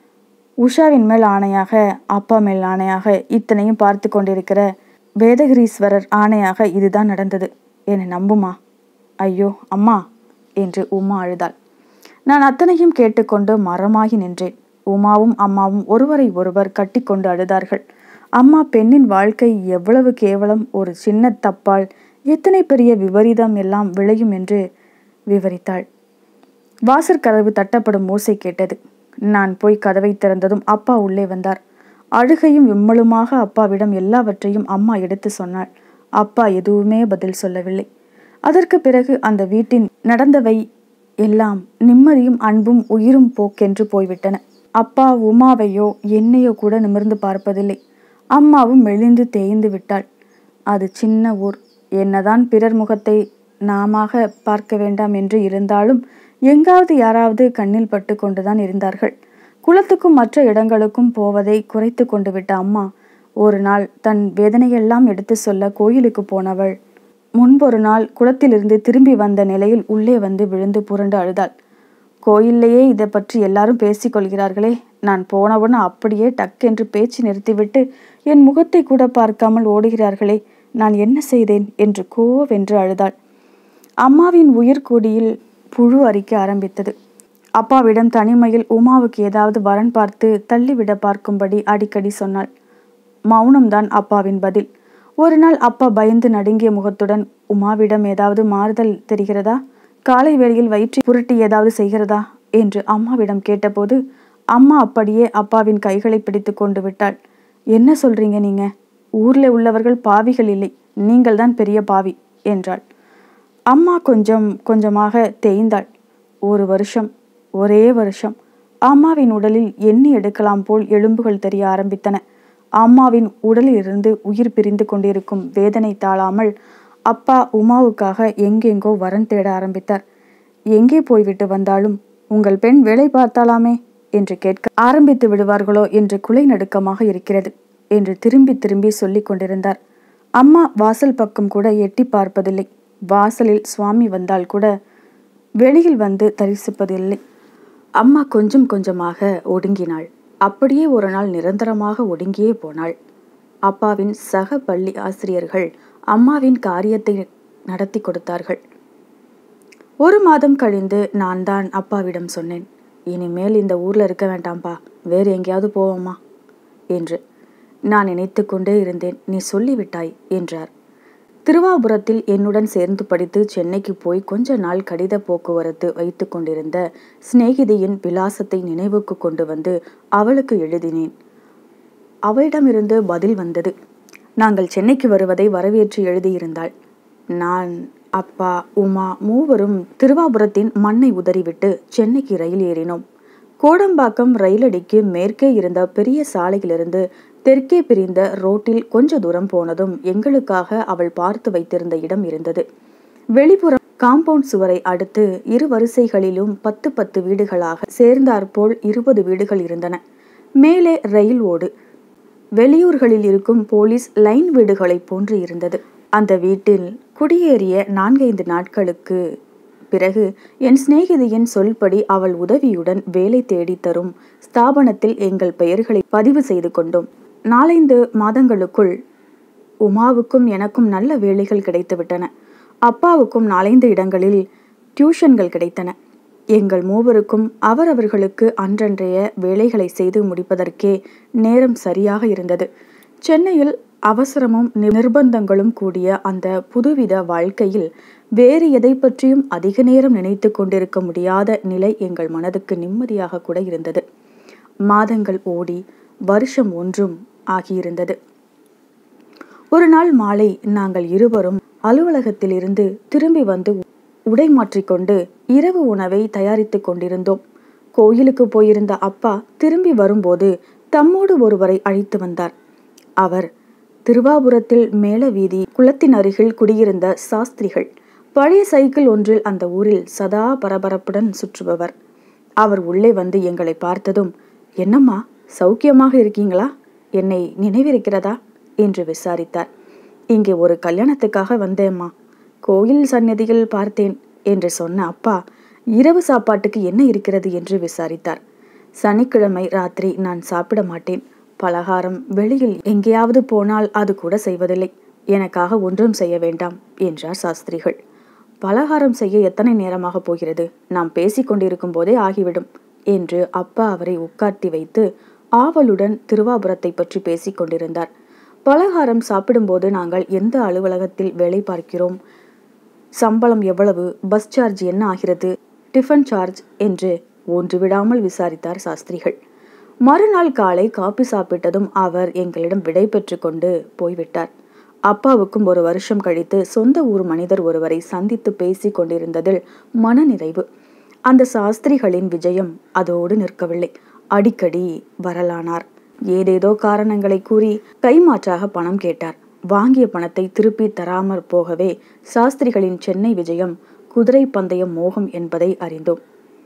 உஷாவின் மேல் ஆணையாக அப்பா மேல் ஆணையாக இத்தனையும் பார்த்து கொண்டிருக்கிற வேதகிரீஸ்வரர் ஆணையாக இதுதான் நடந்தது என்னை நம்புமா ஐயோ அம்மா என்று உமா அழுதாள் நான் அத்தனையும் கேட்டுக்கொண்டு மரமாகி நின்றேன் உமாவும் அம்மாவும் ஒருவரை ஒருவர் கட்டிக்கொண்டு அழுதார்கள் அம்மா பெண்ணின் வாழ்க்கை எவ்வளவு கேவலம் ஒரு சின்ன தப்பால் எத்தனை பெரிய விபரீதம் எல்லாம் விளையும் என்று விவரித்தாள் வாசற்கதவு தட்டப்படும் ஓசை கேட்டது நான் போய் கதவை திறந்ததும் அப்பா உள்ளே வந்தார் அழுகையும் விம்மலுமாக அப்பாவிடம் எல்லாவற்றையும் அம்மா எடுத்து சொன்னாள் அப்பா எதுவுமே பதில் சொல்லவில்லை அதற்கு பிறகு அந்த வீட்டின் நடந்தவை எல்லாம் நிம்மதியும் அன்பும் உயிரும் போக்கென்று போய்விட்டன அப்பா உமாவையோ என்னையோ கூட நிமிர்ந்து பார்ப்பதில்லை அம்மாவும் மெலிந்து தேய்ந்து விட்டாள் அது சின்ன ஊர் என்னதான் பிறர் முகத்தை நாமாக பார்க்க வேண்டாம் என்று இருந்தாலும் எங்காவது யாராவது கண்ணில் பட்டு கொண்டுதான் இருந்தார்கள் குளத்துக்கும் மற்ற இடங்களுக்கும் போவதை குறைத்து கொண்டு விட்ட அம்மா ஒரு நாள் தன் வேதனையெல்லாம் எடுத்து சொல்ல கோயிலுக்கு போனவள் முன்பொரு நாள் குளத்திலிருந்து திரும்பி வந்த நிலையில் உள்ளே வந்து விழுந்து புரண்டு அழுதாள் கோயில்லையே இதை பற்றி எல்லாரும் பேசிக் கொள்கிறார்களே நான் போனவுடன் அப்படியே டக்கென்று பேச்சு நிறுத்திவிட்டு என் முகத்தை கூட பார்க்காமல் ஓடுகிறார்களே நான் என்ன செய்தேன் என்று கோவென்று அழுதாள் அம்மாவின் உயிர்கூடியில் புழு அரிக்க ஆரம்பித்தது அப்பாவிடம் தனிமையில் உமாவுக்கு ஏதாவது வரன் பார்த்து தள்ளிவிட பார்க்கும்படி அடிக்கடி சொன்னாள் மௌனம்தான் அப்பாவின் பதில் ஒரு நாள் அப்பா பயந்து நடுங்கிய முகத்துடன் உமாவிடம் ஏதாவது மாறுதல் தெரிகிறதா காலை வேளையில் வயிற்றை புரட்டி ஏதாவது செய்கிறதா என்று அம்மாவிடம் கேட்டபோது அம்மா அப்படியே அப்பாவின் கைகளை பிடித்து கொண்டு விட்டாள் என்ன சொல்றீங்க நீங்க ஊர்ல உள்ளவர்கள் பாவிகள் இல்லை நீங்கள் தான் பெரிய பாவி என்றாள் அம்மா கொஞ்சம் கொஞ்சமாக தேய்ந்தாள் ஒரு வருஷம் ஒரே வருஷம் அம்மாவின் உடலில் எண்ணி எடுக்கலாம் போல் எலும்புகள் தெரிய ஆரம்பித்தன அம்மாவின் உடலிலிருந்து உயிர் பிரிந்து கொண்டிருக்கும் வேதனை தாழாமல் அப்பா உமாவுக்காக எங்கெங்கோ வரன் தேட ஆரம்பித்தார் எங்கே போய்விட்டு வந்தாலும் உங்கள் பெண் வேலை பார்த்தாலாமே என்று கேட்க ஆரம்பித்து விடுவார்களோ என்று குலை நடுக்கமாக இருக்கிறது என்று திரும்பி திரும்பி சொல்லிக் கொண்டிருந்தார் அம்மா வாசல் பக்கம் கூட எட்டி பார்ப்பதில்லை வாசலில் சுவாமி வந்தால் கூட வெளியில் வந்து தரிசிப்பதில்லை அம்மா கொஞ்சம் கொஞ்சமாக ஒடுங்கினாள் அப்படியே ஒரு நாள் நிரந்தரமாக ஒடுங்கியே போனாள் அப்பாவின் சக பள்ளி ஆசிரியர்கள் அம்மாவின் காரியத்தை நடத்தி கொடுத்தார்கள் ஒரு மாதம் கழிந்து நான் தான் அப்பாவிடம் சொன்னேன் இனிமேல் இந்த ஊர்ல இருக்க வேண்டாம்பா வேறு எங்கேயாவது போவோமா என்று நான் நினைத்து கொண்டே இருந்தேன் நீ சொல்லிவிட்டாய் என்றார் திருவாபுரத்தில் என்னுடன் சேர்ந்து படித்து சென்னைக்கு போய் கொஞ்ச நாள் கடித போக்குவரத்து வைத்து கொண்டிருந்த சிநேகிதியின் விலாசத்தை நினைவுக்கு கொண்டு வந்து அவளுக்கு எழுதினேன் அவளிடமிருந்து பதில் வந்தது நாங்கள் சென்னைக்கு வருவதை வரவேற்று எழுதியிருந்தாள் நான் அப்பா உமா மூவரும் திருவாபுரத்தின் மண்ணை உதறிவிட்டு சென்னைக்கு ரயில் ஏறினோம் கோடம்பாக்கம் ரயிலடிக்கு மேற்கே இருந்த பெரிய சாலையிலிருந்து தெற்கே பிரிந்த ரோட்டில் கொஞ்ச தூரம் போனதும் எங்களுக்காக அவள் பார்த்து வைத்திருந்த இடம் இருந்தது வெளிப்புறம் காம்பவுண்ட் சுவரை அடுத்து இரு வரிசைகளிலும் பத்து பத்து வீடுகளாக சேர்ந்தாற்போல் இருபது வீடுகள் இருந்தன மேலே ரயில் ஓடு வெளியூர்களில் இருக்கும் போலீஸ் லைன் வீடுகளைப் போன்று இருந்தது அந்த வீட்டில் குடியேறிய நான்கைந்து நாட்களுக்கு பிறகு என் சிநேகிதியின் சொல்படி அவள் உதவியுடன் வேலை தேடித் தரும் ஸ்தாபனத்தில் எங்கள் பெயர்களை பதிவு செய்து கொண்டோம் நாலைந்து மாதங்களுக்குள் உமாவுக்கும் எனக்கும் நல்ல வேலைகள் கிடைத்துவிட்டன அப்பாவுக்கும் நாலைந்து இடங்களில் டியூஷன்கள் கிடைத்தன எங்கள் மூவருக்கும் அவரவர்களுக்கு அன்றன்றைய வேலைகளை செய்து முடிப்பதற்கே நேரம் சரியாக இருந்தது சென்னையில் அவசரமும் நிர்பந்தங்களும் கூடிய அந்த புதுவித வாழ்க்கையில் வேறு எதை பற்றியும் அதிக நேரம் நினைத்து கொண்டிருக்க முடியாத நிலை எங்கள் மனதுக்கு நிம்மதியாக கூட இருந்தது மாதங்கள் ஓடி வருஷம் ஒன்றும் ஆகியிருந்தது ஒரு நாள் மாலை நாங்கள் இருவரும் அலுவலகத்திலிருந்து திரும்பி வந்து உடை மாற்றிக்கொண்டு இரவு உணவை தயாரித்துக் கொண்டிருந்தோம் கோயிலுக்கு போயிருந்த அப்பா திரும்பி வரும்போது தம்மோடு ஒருவரை அழைத்து வந்தார் அவர் திருவாபுரத்தில் மேல வீதி குளத்தின் அருகில் குடியிருந்த சாஸ்திரிகள் பழைய சைக்கிள் ஒன்றில் அந்த ஊரில் சதா பரபரப்புடன் சுற்றுபவர் அவர் உள்ளே வந்து எங்களை பார்த்ததும் என்னம்மா சௌக்கியமாக இருக்கீங்களா என்னை நினைவிருக்கிறதா என்று விசாரித்தார் இங்கே ஒரு கல்யாணத்துக்காக வந்தேம்மா கோயில் சந்நிதியில் பார்த்தேன் என்று சொன்ன அப்பா இரவு சாப்பாட்டுக்கு என்ன இருக்கிறது என்று விசாரித்தார் சனிக்கிழமை ராத்திரி நான் சாப்பிட மாட்டேன் பலகாரம் வெளியில் எங்கேயாவது போனால் அது கூட செய்வதில்லை எனக்காக ஒன்றும் செய்ய வேண்டாம் என்றார் சாஸ்திரிகள் பலகாரம் செய்ய எத்தனை நேரமாக போகிறது நாம் பேசிக்கொண்டிருக்கும் போதே ஆகிவிடும் என்று அப்பா அவரை உட்கார்த்தி வைத்து ஆவலுடன் திருவாபுரத்தை பற்றி பேசிக் கொண்டிருந்தார் பலகாரம் சாப்பிடும்போது நாங்கள் எந்த அலுவலகத்தில் வேலை பார்க்கிறோம் சம்பளம் எவ்வளவு பஸ் சார்ஜ் என்ன ஆகிறது டிஃபன் சார்ஜ் என்று ஒன்று விடாமல் விசாரித்தார் சாஸ்திரிகள் மறுநாள் காலை காபி சாப்பிட்டதும் அவர் எங்களிடம் விடை பெற்று கொண்டு போய்விட்டார் அப்பாவுக்கும் ஒரு வருஷம் கழித்து சொந்த ஊர் மனிதர் ஒருவரை சந்தித்து பேசி கொண்டிருந்ததில் மனநிறைவு அந்த சாஸ்திரிகளின் விஜயம் அதோடு நிற்கவில்லை அடிக்கடி வரலானார் ஏதேதோ காரணங்களை கூறி கைமாற்றாக பணம் கேட்டார் வாங்கிய பணத்தை திருப்பி தராமற் போகவே சாஸ்திரிகளின் சென்னை விஜயம் குதிரை பந்தயம் மோகம் என்பதை அறிந்தோம்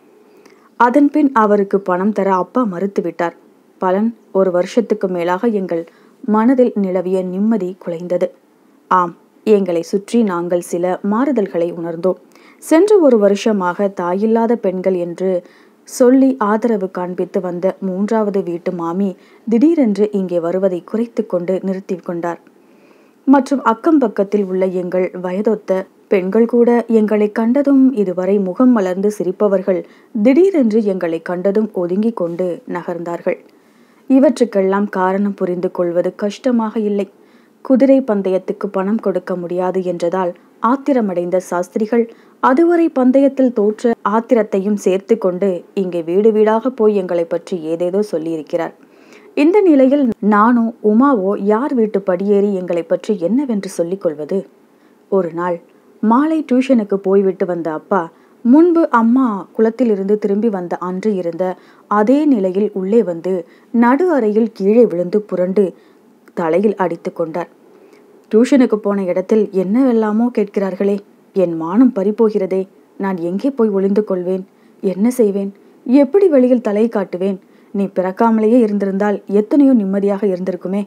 அதன்பின் அவருக்கு பணம் தர அப்பா மறுத்துவிட்டார் பலன் ஒரு வருஷத்துக்கு மேலாக எங்கள் மனதில் நிலவிய நிம்மதி குலைந்தது ஆம் எங்களை சுற்றி நாங்கள் சில மாறுதல்களை உணர்ந்தோம் சென்ற ஒரு வருஷமாக தாயில்லாத பெண்கள் என்று சொல்லி ஆதரவு காண்பித்து வந்த மூன்றாவது வீட்டு மாமி திடீரென்று இங்கே வருவதை குறைத்து கொண்டு நிறுத்தி கொண்டார் மற்றும் அக்கம் பக்கத்தில் உள்ள எங்கள் வயதொத்த பெண்கள் கூட எங்களை கண்டதும் இதுவரை முகம் மலர்ந்து சிரிப்பவர்கள் திடீரென்று எங்களை கண்டதும் ஒதுங்கி கொண்டு நகர்ந்தார்கள் இவற்றுக்கெல்லாம் காரணம் புரிந்து கொள்வது கஷ்டமாக இல்லை குதிரை பந்தயத்துக்கு பணம் கொடுக்க முடியாது என்றதால் ஆத்திரமடைந்த சாஸ்திரிகள் அதுவரை பந்தயத்தில் தோற்ற ஆத்திரத்தையும் சேர்த்து கொண்டு இங்கே வீடு வீடாக போய் எங்களை பற்றி ஏதேதோ சொல்லியிருக்கிறார் இந்த நிலையில் நானோ உமாவோ யார் வீட்டு படியேறி எங்களை பற்றி என்னவென்று சொல்லிக் கொள்வது ஒரு நாள் மாலை டியூஷனுக்கு போய்விட்டு வந்த அப்பா முன்பு அம்மா குளத்திலிருந்து திரும்பி வந்த அன்று இருந்த அதே நிலையில் உள்ளே வந்து நடு அறையில் கீழே விழுந்து புரண்டு தலையில் அடித்து கொண்டார் டியூஷனுக்கு போன இடத்தில் என்னவெல்லாமோ கேட்கிறார்களே என் மானம் பறிபோகிறதே நான் எங்கே போய் ஒளிந்து கொள்வேன் என்ன செய்வேன் எப்படி வெளியில் தலை காட்டுவேன் நீ பிறக்காமலேயே இருந்திருந்தால் எத்தனையோ நிம்மதியாக இருந்திருக்குமே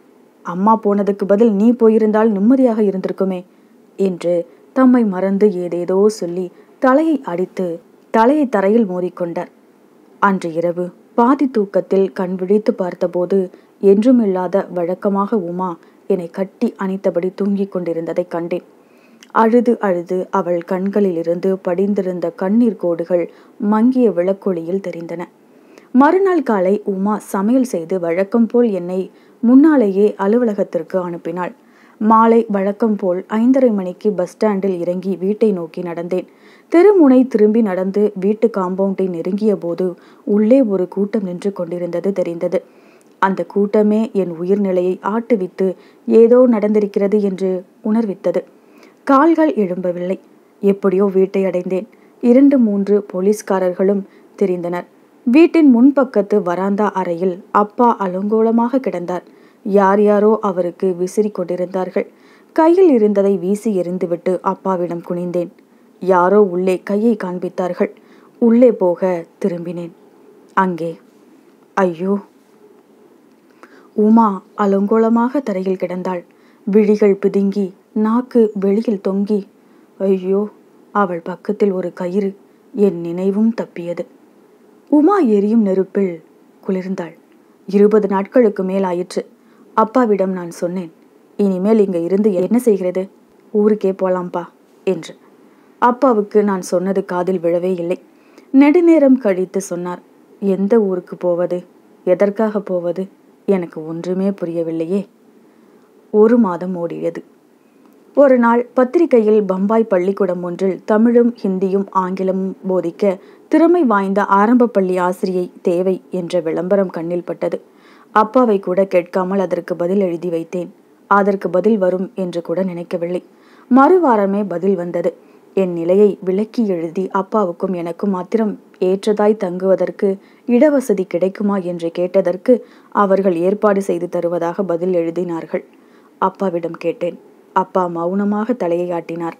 அம்மா போனதுக்கு பதில் நீ போயிருந்தால் நிம்மதியாக இருந்திருக்குமே என்று தம்மை மறந்து ஏதேதோ சொல்லி தலையை அடித்து தலையை தரையில் மோதிக்கொண்டார் அன்று இரவு பாதி தூக்கத்தில் கண் விழித்து பார்த்தபோது என்றுமில்லாத வழக்கமாக உமா என்னை கட்டி அணைத்தபடி தூங்கிக் கொண்டிருந்ததை கண்டேன் அழுது அழுது அவள் கண்களிலிருந்து படிந்திருந்த கண்ணீர் கோடுகள் மங்கிய விளக்கொளியில் தெரிந்தன மறுநாள் காலை உமா சமையல் செய்து வழக்கம் போல் என்னை முன்னாலேயே அலுவலகத்திற்கு அனுப்பினாள் மாலை வழக்கம் போல் ஐந்தரை மணிக்கு பஸ் ஸ்டாண்டில் இறங்கி வீட்டை நோக்கி நடந்தேன் தெருமுனை திரும்பி நடந்து வீட்டு காம்பவுண்டை நெருங்கிய போது உள்ளே ஒரு கூட்டம் நின்று கொண்டிருந்தது தெரிந்தது அந்த கூட்டமே என் உயிர்நிலையை ஆட்டுவித்து ஏதோ நடந்திருக்கிறது என்று உணர்வித்தது கால்கள் எழும்பவில்லை எப்படியோ வீட்டை அடைந்தேன் இரண்டு மூன்று போலீஸ்காரர்களும் தெரிந்தனர் வீட்டின் முன்பக்கத்து வராந்தா அறையில் அப்பா அலங்கோலமாக கிடந்தார் யார் யாரோ அவருக்கு விசிறி கொண்டிருந்தார்கள் கையில் இருந்ததை வீசி எறிந்துவிட்டு அப்பாவிடம் குனிந்தேன் யாரோ உள்ளே கையை காண்பித்தார்கள் உள்ளே போக திரும்பினேன் அங்கே ஐயோ உமா அலங்கோலமாக தரையில் கிடந்தாள் விழிகள் பிதுங்கி நாக்கு வெளியில் தொங்கி ஐயோ அவள் பக்கத்தில் ஒரு கயிறு என் நினைவும் தப்பியது உமா எரியும் நெருப்பில் குளிர்ந்தாள் இருபது நாட்களுக்கு மேல் ஆயிற்று அப்பாவிடம் நான் சொன்னேன் இனிமேல் இங்க இருந்து என்ன செய்கிறது ஊருக்கே போலாம்பா என்று அப்பாவுக்கு நான் சொன்னது காதில் விழவே இல்லை நெடுநேரம் கழித்து சொன்னார் எந்த ஊருக்கு போவது எதற்காக போவது எனக்கு ஒன்றுமே புரியவில்லையே ஒரு மாதம் ஓடியது ஒரு நாள் பத்திரிகையில் பம்பாய் பள்ளிக்கூடம் ஒன்றில் தமிழும் ஹிந்தியும் ஆங்கிலமும் போதிக்க திறமை வாய்ந்த ஆரம்ப பள்ளி ஆசிரியை தேவை என்ற விளம்பரம் கண்ணில் பட்டது அப்பாவை கூட கேட்காமல் அதற்கு பதில் எழுதி வைத்தேன் அதற்கு பதில் வரும் என்று கூட நினைக்கவில்லை மறுவாரமே பதில் வந்தது என் நிலையை விளக்கி எழுதி அப்பாவுக்கும் எனக்கும் மாத்திரம் ஏற்றதாய் தங்குவதற்கு இடவசதி கிடைக்குமா என்று கேட்டதற்கு அவர்கள் ஏற்பாடு செய்து தருவதாக பதில் எழுதினார்கள் அப்பாவிடம் கேட்டேன் அப்பா மௌனமாக தலையை ஆட்டினார்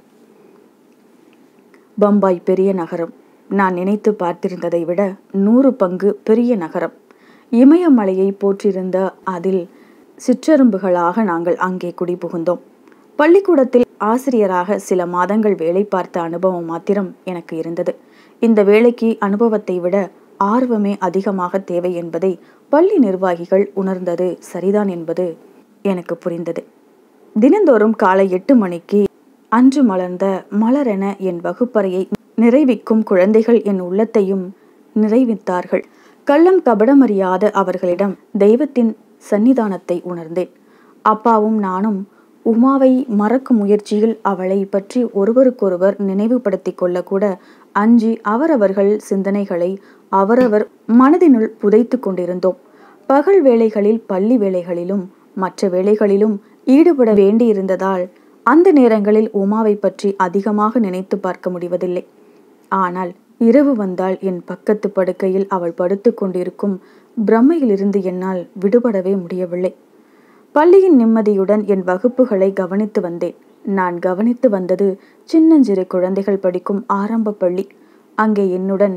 பம்பாய் பெரிய நகரம் நான் நினைத்து பார்த்திருந்ததை விட நூறு பங்கு பெரிய நகரம் இமயமலையை போற்றிருந்த அதில் சிற்றெரும்புகளாக நாங்கள் அங்கே குடிபுகுந்தோம் பள்ளிக்கூடத்தில் ஆசிரியராக சில மாதங்கள் வேலை பார்த்த அனுபவம் மாத்திரம் எனக்கு இருந்தது இந்த வேலைக்கு அனுபவத்தை விட ஆர்வமே அதிகமாக தேவை என்பதை பள்ளி நிர்வாகிகள் உணர்ந்தது சரிதான் என்பது எனக்கு புரிந்தது தினந்தோறும் காலை எட்டு மணிக்கு அன்று மலர்ந்த மலரென என் வகுப்பறையை நிறைவிக்கும் குழந்தைகள் என் உள்ளத்தையும் நிறைவித்தார்கள் கள்ளம் கபடமறியாத அவர்களிடம் தெய்வத்தின் சன்னிதானத்தை உணர்ந்தேன் அப்பாவும் நானும் உமாவை மறக்கும் முயற்சியில் அவளை பற்றி ஒருவருக்கொருவர் நினைவுபடுத்திக் கொள்ளக்கூட அஞ்சி அவரவர்கள் சிந்தனைகளை அவரவர் மனதினுள் புதைத்து கொண்டிருந்தோம் பகல் வேளைகளில் பள்ளி வேளைகளிலும் மற்ற வேளைகளிலும் ஈடுபட வேண்டியிருந்ததால் அந்த நேரங்களில் உமாவை பற்றி அதிகமாக நினைத்து பார்க்க முடிவதில்லை ஆனால் இரவு வந்தால் என் பக்கத்து படுக்கையில் அவள் படுத்து கொண்டிருக்கும் பிரம்மையிலிருந்து என்னால் விடுபடவே முடியவில்லை பள்ளியின் நிம்மதியுடன் என் வகுப்புகளை கவனித்து வந்தேன் நான் கவனித்து வந்தது சின்னஞ்சிறு குழந்தைகள் படிக்கும் ஆரம்ப பள்ளி அங்கே என்னுடன்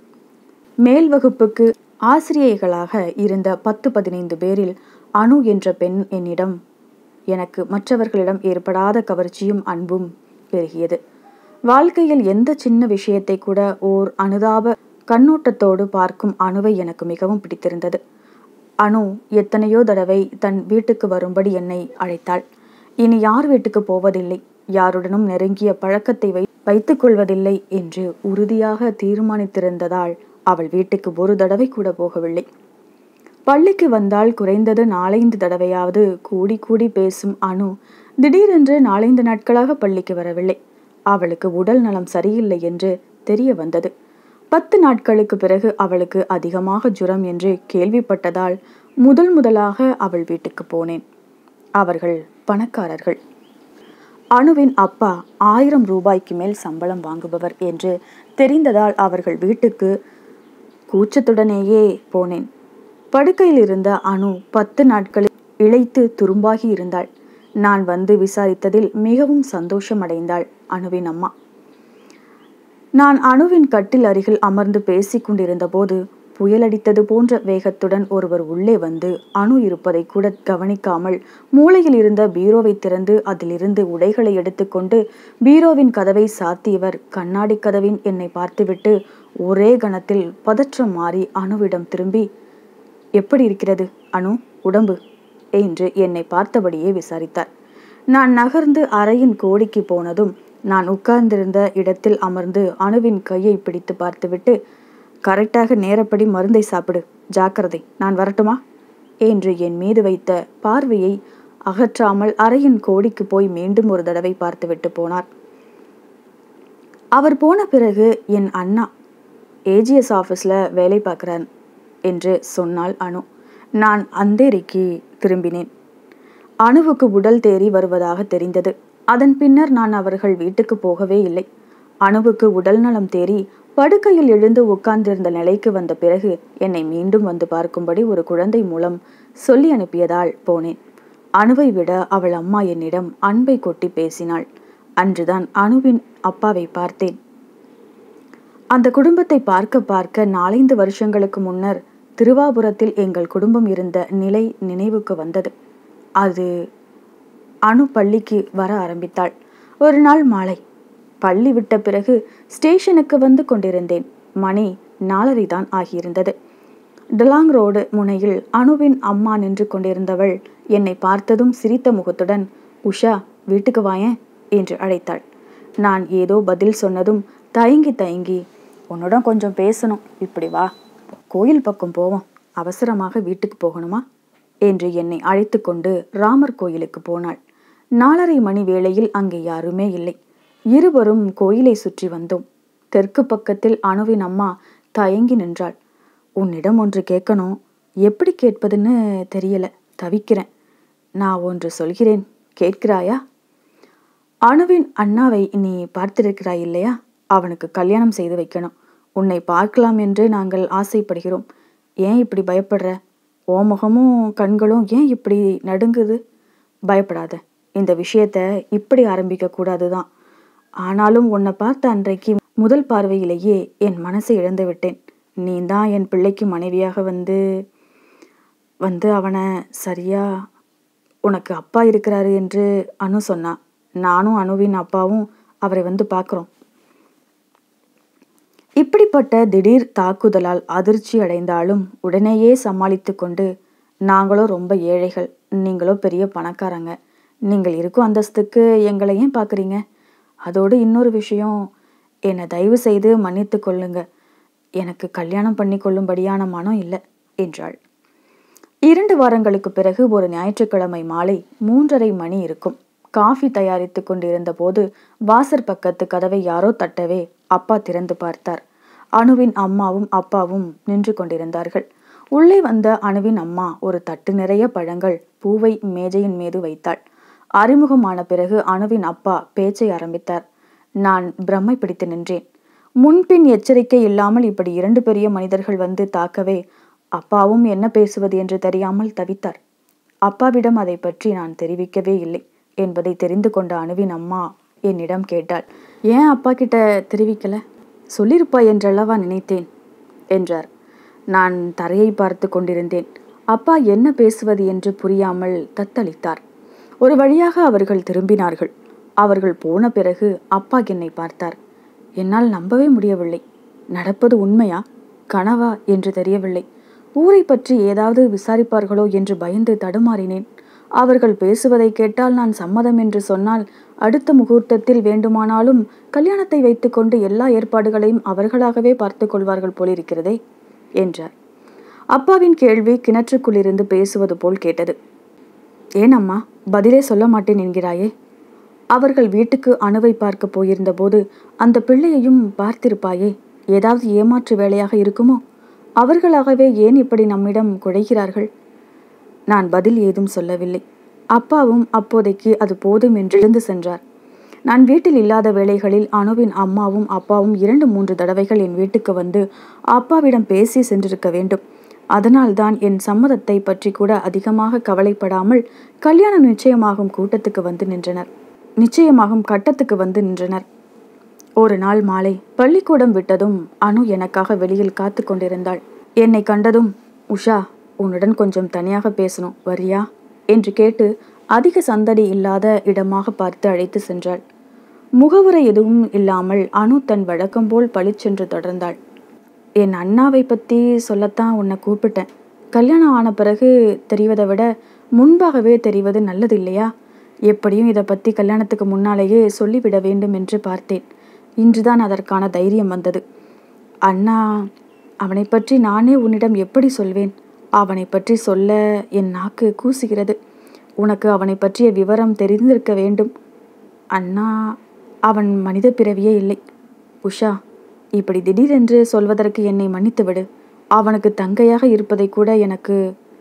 மேல் வகுப்புக்கு ஆசிரியைகளாக இருந்த பத்து பதினைந்து பேரில் அணு என்ற பெண் என்னிடம் எனக்கு மற்றவர்களிடம் ஏற்படாத கவர்ச்சியும் அன்பும் பெருகியது வாழ்க்கையில் எந்த சின்ன விஷயத்தை கூட ஓர் அனுதாப கண்ணோட்டத்தோடு பார்க்கும் அணுவை எனக்கு மிகவும் பிடித்திருந்தது அணு எத்தனையோ தடவை தன் வீட்டுக்கு வரும்படி என்னை அழைத்தாள் இனி யார் வீட்டுக்கு போவதில்லை யாருடனும் நெருங்கிய பழக்கத்தை வை வைத்துக் கொள்வதில்லை என்று உறுதியாக தீர்மானித்திருந்ததால் அவள் வீட்டுக்கு ஒரு தடவை கூட போகவில்லை பள்ளிக்கு வந்தால் குறைந்தது நாலைந்து தடவையாவது கூடி கூடி பேசும் அணு திடீரென்று நாலைந்து நாட்களாக பள்ளிக்கு வரவில்லை அவளுக்கு உடல் நலம் சரியில்லை என்று தெரிய வந்தது பத்து நாட்களுக்கு பிறகு அவளுக்கு அதிகமாக ஜுரம் என்று கேள்விப்பட்டதால் முதல் முதலாக அவள் வீட்டுக்கு போனேன் அவர்கள் பணக்காரர்கள் அணுவின் அப்பா ஆயிரம் ரூபாய்க்கு மேல் சம்பளம் வாங்குபவர் என்று தெரிந்ததால் அவர்கள் வீட்டுக்கு கூச்சத்துடனேயே போனேன் படுக்கையில் இருந்த அணு பத்து நாட்களில் இழைத்து துரும்பாகி இருந்தாள் நான் வந்து விசாரித்ததில் மிகவும் சந்தோஷமடைந்தாள் அணுவின் அம்மா நான் அணுவின் கட்டில் அருகில் அமர்ந்து பேசிக் கொண்டிருந்த போது புயலடித்தது போன்ற வேகத்துடன் ஒருவர் உள்ளே வந்து அணு இருப்பதை கூட கவனிக்காமல் மூலையில் இருந்த பீரோவை திறந்து அதிலிருந்து உடைகளை எடுத்துக்கொண்டு பீரோவின் கதவை சாத்தியவர் கண்ணாடி கதவின் என்னை பார்த்துவிட்டு ஒரே கணத்தில் பதற்றம் மாறி அணுவிடம் திரும்பி எப்படி இருக்கிறது அணு உடம்பு என்று என்னை பார்த்தபடியே விசாரித்தார் நான் நகர்ந்து அறையின் கோடிக்கு போனதும் நான் உட்கார்ந்திருந்த இடத்தில் அமர்ந்து அணுவின் கையை பிடித்து பார்த்துவிட்டு கரெக்டாக நேரப்படி மருந்தை சாப்பிடு ஜாக்கிரதை நான் வரட்டுமா என்று என் மீது வைத்த பார்வையை அகற்றாமல் அறையின் கோடிக்கு போய் மீண்டும் ஒரு தடவை பார்த்துவிட்டு போனார் அவர் போன பிறகு என் அண்ணா ஏஜிஎஸ் ஆஃபீஸில் வேலை பார்க்குறார் என்று சொன்னாள் அணு நான் அந்தேரிக்கு திரும்பினேன் அணுவுக்கு உடல் தேறி வருவதாக தெரிந்தது அதன் பின்னர் நான் அவர்கள் வீட்டுக்கு போகவே இல்லை அணுவுக்கு உடல் நலம் தேறி படுக்கையில் எழுந்து உட்கார்ந்திருந்த நிலைக்கு வந்த பிறகு என்னை மீண்டும் வந்து பார்க்கும்படி ஒரு குழந்தை மூலம் சொல்லி அனுப்பியதால் போனேன் அணுவை விட அவள் அம்மா என்னிடம் அன்பை கொட்டி பேசினாள் அன்றுதான் அணுவின் அப்பாவை பார்த்தேன் அந்த குடும்பத்தை பார்க்க பார்க்க நாலைந்து வருஷங்களுக்கு முன்னர் திருவாபுரத்தில் எங்கள் குடும்பம் இருந்த நிலை நினைவுக்கு வந்தது அது அணு பள்ளிக்கு வர ஆரம்பித்தாள் ஒரு நாள் மாலை பள்ளி விட்ட பிறகு ஸ்டேஷனுக்கு வந்து கொண்டிருந்தேன் மணி நாலரை தான் ஆகியிருந்தது டலாங் ரோடு முனையில் அணுவின் அம்மா நின்று கொண்டிருந்தவள் என்னை பார்த்ததும் சிரித்த முகத்துடன் உஷா வீட்டுக்கு வாயேன் என்று அழைத்தாள் நான் ஏதோ பதில் சொன்னதும் தயங்கி தயங்கி உன்னுடன் கொஞ்சம் பேசணும் இப்படி வா கோயில் பக்கம் போவோம் அவசரமாக வீட்டுக்கு போகணுமா என்று என்னை அழைத்து கொண்டு ராமர் கோயிலுக்கு போனாள் நாலரை மணி வேளையில் அங்கே யாருமே இல்லை இருவரும் கோயிலை சுற்றி வந்தோம் தெற்கு பக்கத்தில் அணுவின் அம்மா தயங்கி நின்றாள் உன்னிடம் ஒன்று கேட்கணும் எப்படி கேட்பதுன்னு தெரியல தவிக்கிறேன் நான் ஒன்று சொல்கிறேன் கேட்கிறாயா அணுவின் அண்ணாவை நீ பார்த்திருக்கிறாய் இல்லையா அவனுக்கு கல்யாணம் செய்து வைக்கணும் உன்னை பார்க்கலாம் என்று நாங்கள் ஆசைப்படுகிறோம் ஏன் இப்படி பயப்படுற ஓ முகமும் கண்களும் ஏன் இப்படி நடுங்குது பயப்படாத இந்த விஷயத்த இப்படி ஆரம்பிக்க கூடாது தான் ஆனாலும் உன்னை பார்த்த அன்றைக்கு முதல் பார்வையிலேயே என் மனசை இழந்து விட்டேன் நீ தான் என் பிள்ளைக்கு மனைவியாக வந்து வந்து அவனை சரியா உனக்கு அப்பா இருக்கிறாரு என்று அனு சொன்னா நானும் அனுவின் அப்பாவும் அவரை வந்து பார்க்குறோம் இப்படிப்பட்ட திடீர் தாக்குதலால் அதிர்ச்சி அடைந்தாலும் உடனேயே சமாளித்து கொண்டு நாங்களோ ரொம்ப ஏழைகள் நீங்களோ பெரிய பணக்காரங்க நீங்கள் இருக்கும் அந்தஸ்துக்கு எங்களை ஏன் பார்க்குறீங்க அதோடு இன்னொரு விஷயம் என்னை தயவு செய்து மன்னித்து கொள்ளுங்க எனக்கு கல்யாணம் பண்ணி கொள்ளும்படியான மனம் இல்லை என்றாள் இரண்டு வாரங்களுக்கு பிறகு ஒரு ஞாயிற்றுக்கிழமை மாலை மூன்றரை மணி இருக்கும் காஃபி தயாரித்து கொண்டிருந்த போது வாசற் பக்கத்து கதவை யாரோ தட்டவே அப்பா திறந்து பார்த்தார் அணுவின் அம்மாவும் அப்பாவும் நின்று கொண்டிருந்தார்கள் உள்ளே வந்த அணுவின் அம்மா ஒரு தட்டு நிறைய பழங்கள் பூவை மேஜையின் மீது வைத்தாள் அறிமுகமான பிறகு அணுவின் அப்பா பேச்சை ஆரம்பித்தார் நான் பிரம்மை பிடித்து நின்றேன் முன்பின் எச்சரிக்கை இல்லாமல் இப்படி இரண்டு பெரிய மனிதர்கள் வந்து தாக்கவே அப்பாவும் என்ன பேசுவது என்று தெரியாமல் தவித்தார் அப்பாவிடம் அதை பற்றி நான் தெரிவிக்கவே இல்லை என்பதை தெரிந்து கொண்ட அணுவின் அம்மா என்னிடம் கேட்டாள் ஏன் அப்பா கிட்ட தெரிவிக்கல சொல்லியிருப்பாய் என்றல்லவா நினைத்தேன் என்றார் நான் தரையை பார்த்து கொண்டிருந்தேன் அப்பா என்ன பேசுவது என்று புரியாமல் தத்தளித்தார் ஒரு வழியாக அவர்கள் திரும்பினார்கள் அவர்கள் போன பிறகு அப்பா என்னை பார்த்தார் என்னால் நம்பவே முடியவில்லை நடப்பது உண்மையா கனவா என்று தெரியவில்லை ஊரை பற்றி ஏதாவது விசாரிப்பார்களோ என்று பயந்து தடுமாறினேன் அவர்கள் பேசுவதை கேட்டால் நான் சம்மதம் என்று சொன்னால் அடுத்த முகூர்த்தத்தில் வேண்டுமானாலும் கல்யாணத்தை வைத்துக்கொண்டு எல்லா ஏற்பாடுகளையும் அவர்களாகவே பார்த்து கொள்வார்கள் போலிருக்கிறதே என்றார் அப்பாவின் கேள்வி கிணற்றுக்குள்ளிருந்து பேசுவது போல் கேட்டது ஏன் அம்மா பதிலே சொல்ல மாட்டேன் என்கிறாயே அவர்கள் வீட்டுக்கு அணுவை பார்க்க போயிருந்த போது அந்த பிள்ளையையும் பார்த்திருப்பாயே ஏதாவது ஏமாற்று வேலையாக இருக்குமோ அவர்களாகவே ஏன் இப்படி நம்மிடம் குழைகிறார்கள் நான் பதில் ஏதும் சொல்லவில்லை அப்பாவும் அப்போதைக்கு அது போதும் என்று எழுந்து சென்றார் நான் வீட்டில் இல்லாத வேளைகளில் அணுவின் அம்மாவும் அப்பாவும் இரண்டு மூன்று தடவைகள் என் வீட்டுக்கு வந்து அப்பாவிடம் பேசி சென்றிருக்க வேண்டும் அதனால்தான் என் சம்மதத்தை பற்றி கூட அதிகமாக கவலைப்படாமல் கல்யாணம் நிச்சயமாகும் கூட்டத்துக்கு வந்து நின்றனர் நிச்சயமாகும் கட்டத்துக்கு வந்து நின்றனர் ஒரு நாள் மாலை பள்ளிக்கூடம் விட்டதும் அனு எனக்காக வெளியில் காத்து கொண்டிருந்தாள் என்னை கண்டதும் உஷா உன்னுடன் கொஞ்சம் தனியாக பேசணும் வரியா என்று கேட்டு அதிக சந்தடி இல்லாத இடமாக பார்த்து அழைத்து சென்றாள் முகவுரை எதுவும் இல்லாமல் அனு தன் வழக்கம் போல் பளிச்சென்று தொடர்ந்தாள் என் அண்ணாவை பற்றி சொல்லத்தான் உன்னை கூப்பிட்டேன் கல்யாணம் ஆன பிறகு தெரிவதை விட முன்பாகவே தெரிவது நல்லது இல்லையா எப்படியும் இதை பற்றி கல்யாணத்துக்கு முன்னாலேயே சொல்லிவிட வேண்டும் என்று பார்த்தேன் இன்றுதான் அதற்கான தைரியம் வந்தது அண்ணா அவனை பற்றி நானே உன்னிடம் எப்படி சொல்வேன் அவனை பற்றி சொல்ல என் நாக்கு கூசுகிறது உனக்கு அவனை பற்றிய விவரம் தெரிந்திருக்க வேண்டும் அண்ணா அவன் மனித பிறவியே இல்லை உஷா இப்படி திடீரென்று சொல்வதற்கு என்னை மன்னித்து விடு அவனுக்கு தங்கையாக இருப்பதை கூட எனக்கு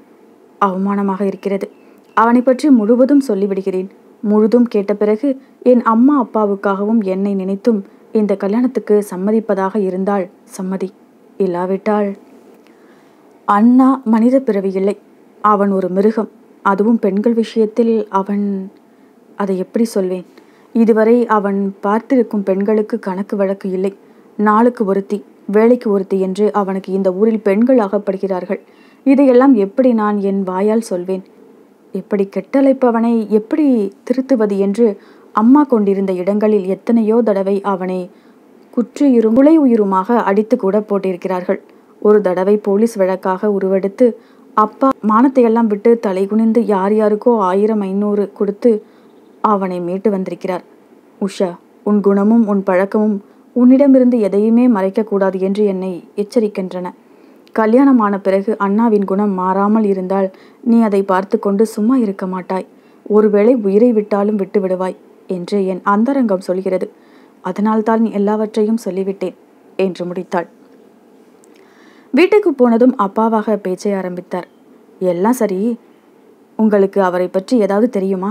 அவமானமாக இருக்கிறது அவனை பற்றி முழுவதும் சொல்லிவிடுகிறேன் முழுதும் கேட்ட பிறகு என் அம்மா அப்பாவுக்காகவும் என்னை நினைத்தும் இந்த கல்யாணத்துக்கு சம்மதிப்பதாக இருந்தால் சம்மதி இல்லாவிட்டால் அண்ணா மனித பிறவி இல்லை அவன் ஒரு மிருகம் அதுவும் பெண்கள் விஷயத்தில் அவன் அதை எப்படி சொல்வேன் இதுவரை அவன் பார்த்திருக்கும் பெண்களுக்கு கணக்கு வழக்கு இல்லை நாளுக்கு ஒருத்தி வேலைக்கு ஒருத்தி என்று அவனுக்கு இந்த ஊரில் பெண்கள் அகப்படுகிறார்கள் இதையெல்லாம் எப்படி நான் என் வாயால் சொல்வேன் இப்படி கெட்டழைப்பவனை எப்படி திருத்துவது என்று அம்மா கொண்டிருந்த இடங்களில் எத்தனையோ தடவை அவனை குற்றியுரும் குலை உயிருமாக அடித்து கூட போட்டிருக்கிறார்கள் ஒரு தடவை போலீஸ் வழக்காக உருவெடுத்து அப்பா மானத்தையெல்லாம் விட்டு தலை குனிந்து யார் யாருக்கோ ஆயிரம் ஐநூறு கொடுத்து அவனை மீட்டு வந்திருக்கிறார் உஷா உன் குணமும் உன் பழக்கமும் உன்னிடமிருந்து எதையுமே மறைக்கக்கூடாது என்று என்னை எச்சரிக்கின்றன கல்யாணமான பிறகு அண்ணாவின் குணம் மாறாமல் இருந்தால் நீ அதை பார்த்து கொண்டு சும்மா இருக்க மாட்டாய் ஒருவேளை உயிரை விட்டாலும் விட்டு விடுவாய் என்று என் அந்தரங்கம் சொல்கிறது அதனால்தான் எல்லாவற்றையும் சொல்லிவிட்டேன் என்று முடித்தாள் வீட்டுக்கு போனதும் அப்பாவாக பேச்சை ஆரம்பித்தார் எல்லாம் சரி உங்களுக்கு அவரை பற்றி ஏதாவது தெரியுமா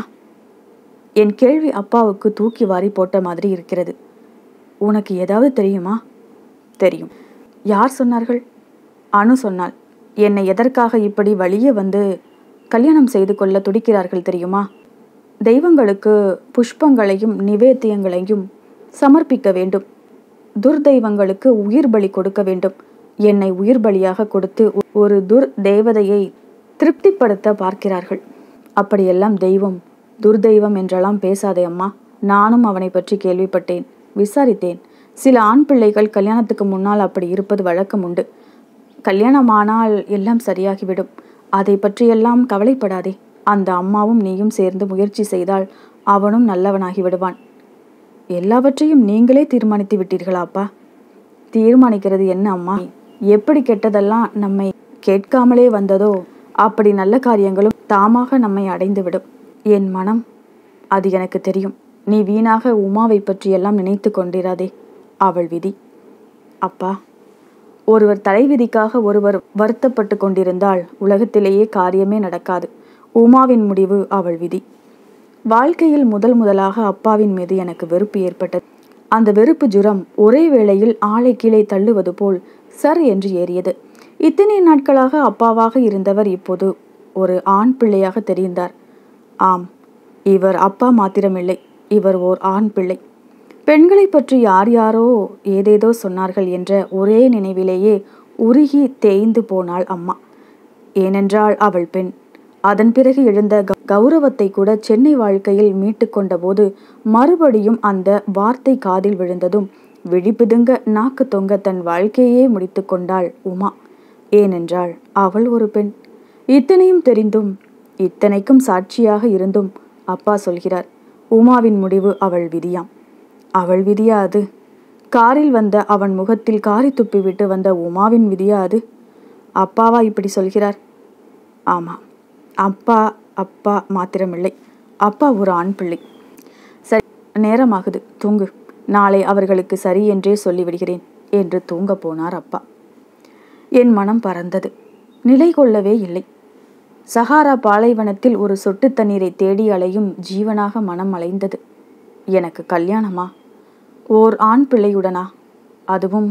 என் கேள்வி அப்பாவுக்கு தூக்கி வாரி போட்ட மாதிரி இருக்கிறது உனக்கு ஏதாவது தெரியுமா தெரியும் யார் சொன்னார்கள் அனு சொன்னாள் என்னை எதற்காக இப்படி வழியே வந்து கல்யாணம் செய்து கொள்ள துடிக்கிறார்கள் தெரியுமா தெய்வங்களுக்கு புஷ்பங்களையும் நிவேத்தியங்களையும் சமர்ப்பிக்க வேண்டும் துர்தெய்வங்களுக்கு உயிர் பலி கொடுக்க வேண்டும் என்னை உயிர் பலியாக கொடுத்து ஒரு துர் தேவதையை திருப்திப்படுத்த பார்க்கிறார்கள் அப்படியெல்லாம் தெய்வம் துர்தெய்வம் என்றெல்லாம் பேசாதே அம்மா நானும் அவனை பற்றி கேள்விப்பட்டேன் விசாரித்தேன் சில ஆண் பிள்ளைகள் கல்யாணத்துக்கு முன்னால் அப்படி இருப்பது வழக்கம் உண்டு கல்யாணமானால் எல்லாம் சரியாகிவிடும் அதை பற்றியெல்லாம் கவலைப்படாதே அந்த அம்மாவும் நீயும் சேர்ந்து முயற்சி செய்தால் அவனும் நல்லவனாகி விடுவான் எல்லாவற்றையும் நீங்களே தீர்மானித்து விட்டீர்களா அப்பா தீர்மானிக்கிறது என்ன அம்மா எப்படி கெட்டதெல்லாம் நம்மை கேட்காமலே வந்ததோ அப்படி நல்ல காரியங்களும் தாமாக நம்மை அடைந்துவிடும் என் மனம் அது எனக்கு தெரியும் நீ வீணாக உமாவை பற்றியெல்லாம் நினைத்து கொண்டிராதே அவள் விதி அப்பா ஒருவர் தலைவிதிக்காக ஒருவர் வருத்தப்பட்டு கொண்டிருந்தால் உலகத்திலேயே காரியமே நடக்காது உமாவின் முடிவு அவள் விதி வாழ்க்கையில் முதல் முதலாக அப்பாவின் மீது எனக்கு வெறுப்பு ஏற்பட்டது அந்த வெறுப்பு ஜுரம் ஒரே வேளையில் ஆளை கீழே தள்ளுவது போல் சர் என்று ஏறியது இத்தனை நாட்களாக அப்பாவாக இருந்தவர் இப்போது ஒரு ஆண் பிள்ளையாக தெரிந்தார் ஆம் இவர் அப்பா மாத்திரமில்லை இவர் ஓர் ஆண் பிள்ளை பெண்களை பற்றி யார் யாரோ ஏதேதோ சொன்னார்கள் என்ற ஒரே நினைவிலேயே உருகி தேய்ந்து போனாள் அம்மா ஏனென்றால் அவள் பெண் அதன் பிறகு எழுந்த கௌரவத்தை கூட சென்னை வாழ்க்கையில் மீட்டு கொண்டபோது மறுபடியும் அந்த வார்த்தை காதில் விழுந்ததும் விழிப்புதுங்க நாக்கு தொங்க தன் வாழ்க்கையே முடித்து கொண்டாள் உமா ஏனென்றால் அவள் ஒரு பெண் இத்தனையும் தெரிந்தும் இத்தனைக்கும் சாட்சியாக இருந்தும் அப்பா சொல்கிறார் உமாவின் முடிவு அவள் விதியாம் அவள் விதியா அது காரில் வந்த அவன் முகத்தில் காரி துப்பிவிட்டு வந்த உமாவின் விதியா அது அப்பாவா இப்படி சொல்கிறார் ஆமாம் அப்பா அப்பா மாத்திரமில்லை அப்பா ஒரு ஆண் பிள்ளை சரி நேரமாகுது தூங்கு நாளை அவர்களுக்கு சரி என்றே சொல்லிவிடுகிறேன் என்று தூங்க போனார் அப்பா என் மனம் பறந்தது நிலை கொள்ளவே இல்லை சஹாரா பாலைவனத்தில் ஒரு சொட்டு தண்ணீரை தேடி அலையும் ஜீவனாக மனம் அலைந்தது எனக்கு கல்யாணமா ஓர் ஆண் பிள்ளையுடனா அதுவும்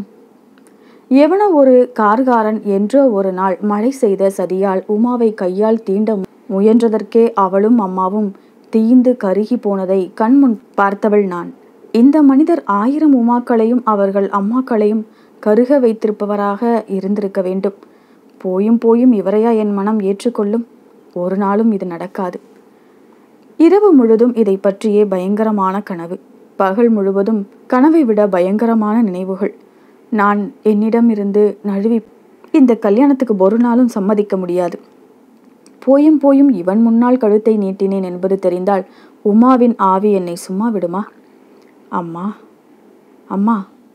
எவனோ ஒரு கார்காரன் என்றோ ஒரு நாள் மழை செய்த சதியால் உமாவை கையால் தீண்ட முயன்றதற்கே அவளும் அம்மாவும் தீந்து கருகி போனதை கண்முன் பார்த்தவள் நான் இந்த மனிதர் ஆயிரம் உமாக்களையும் அவர்கள் அம்மாக்களையும் கருக வைத்திருப்பவராக இருந்திருக்க வேண்டும் போயும் போயும் இவரையா என் மனம் ஏற்றுக்கொள்ளும் ஒரு நாளும் இது நடக்காது இரவு முழுதும் இதை பற்றியே பயங்கரமான கனவு பகல் முழுவதும் கனவை விட பயங்கரமான நினைவுகள் நான் என்னிடமிருந்து நழுவி இந்த கல்யாணத்துக்கு ஒரு நாளும் சம்மதிக்க முடியாது போயும் போயும் இவன் முன்னால் கழுத்தை நீட்டினேன் என்பது தெரிந்தால் உமாவின் ஆவி என்னை சும்மா விடுமா அம்மா அம்மா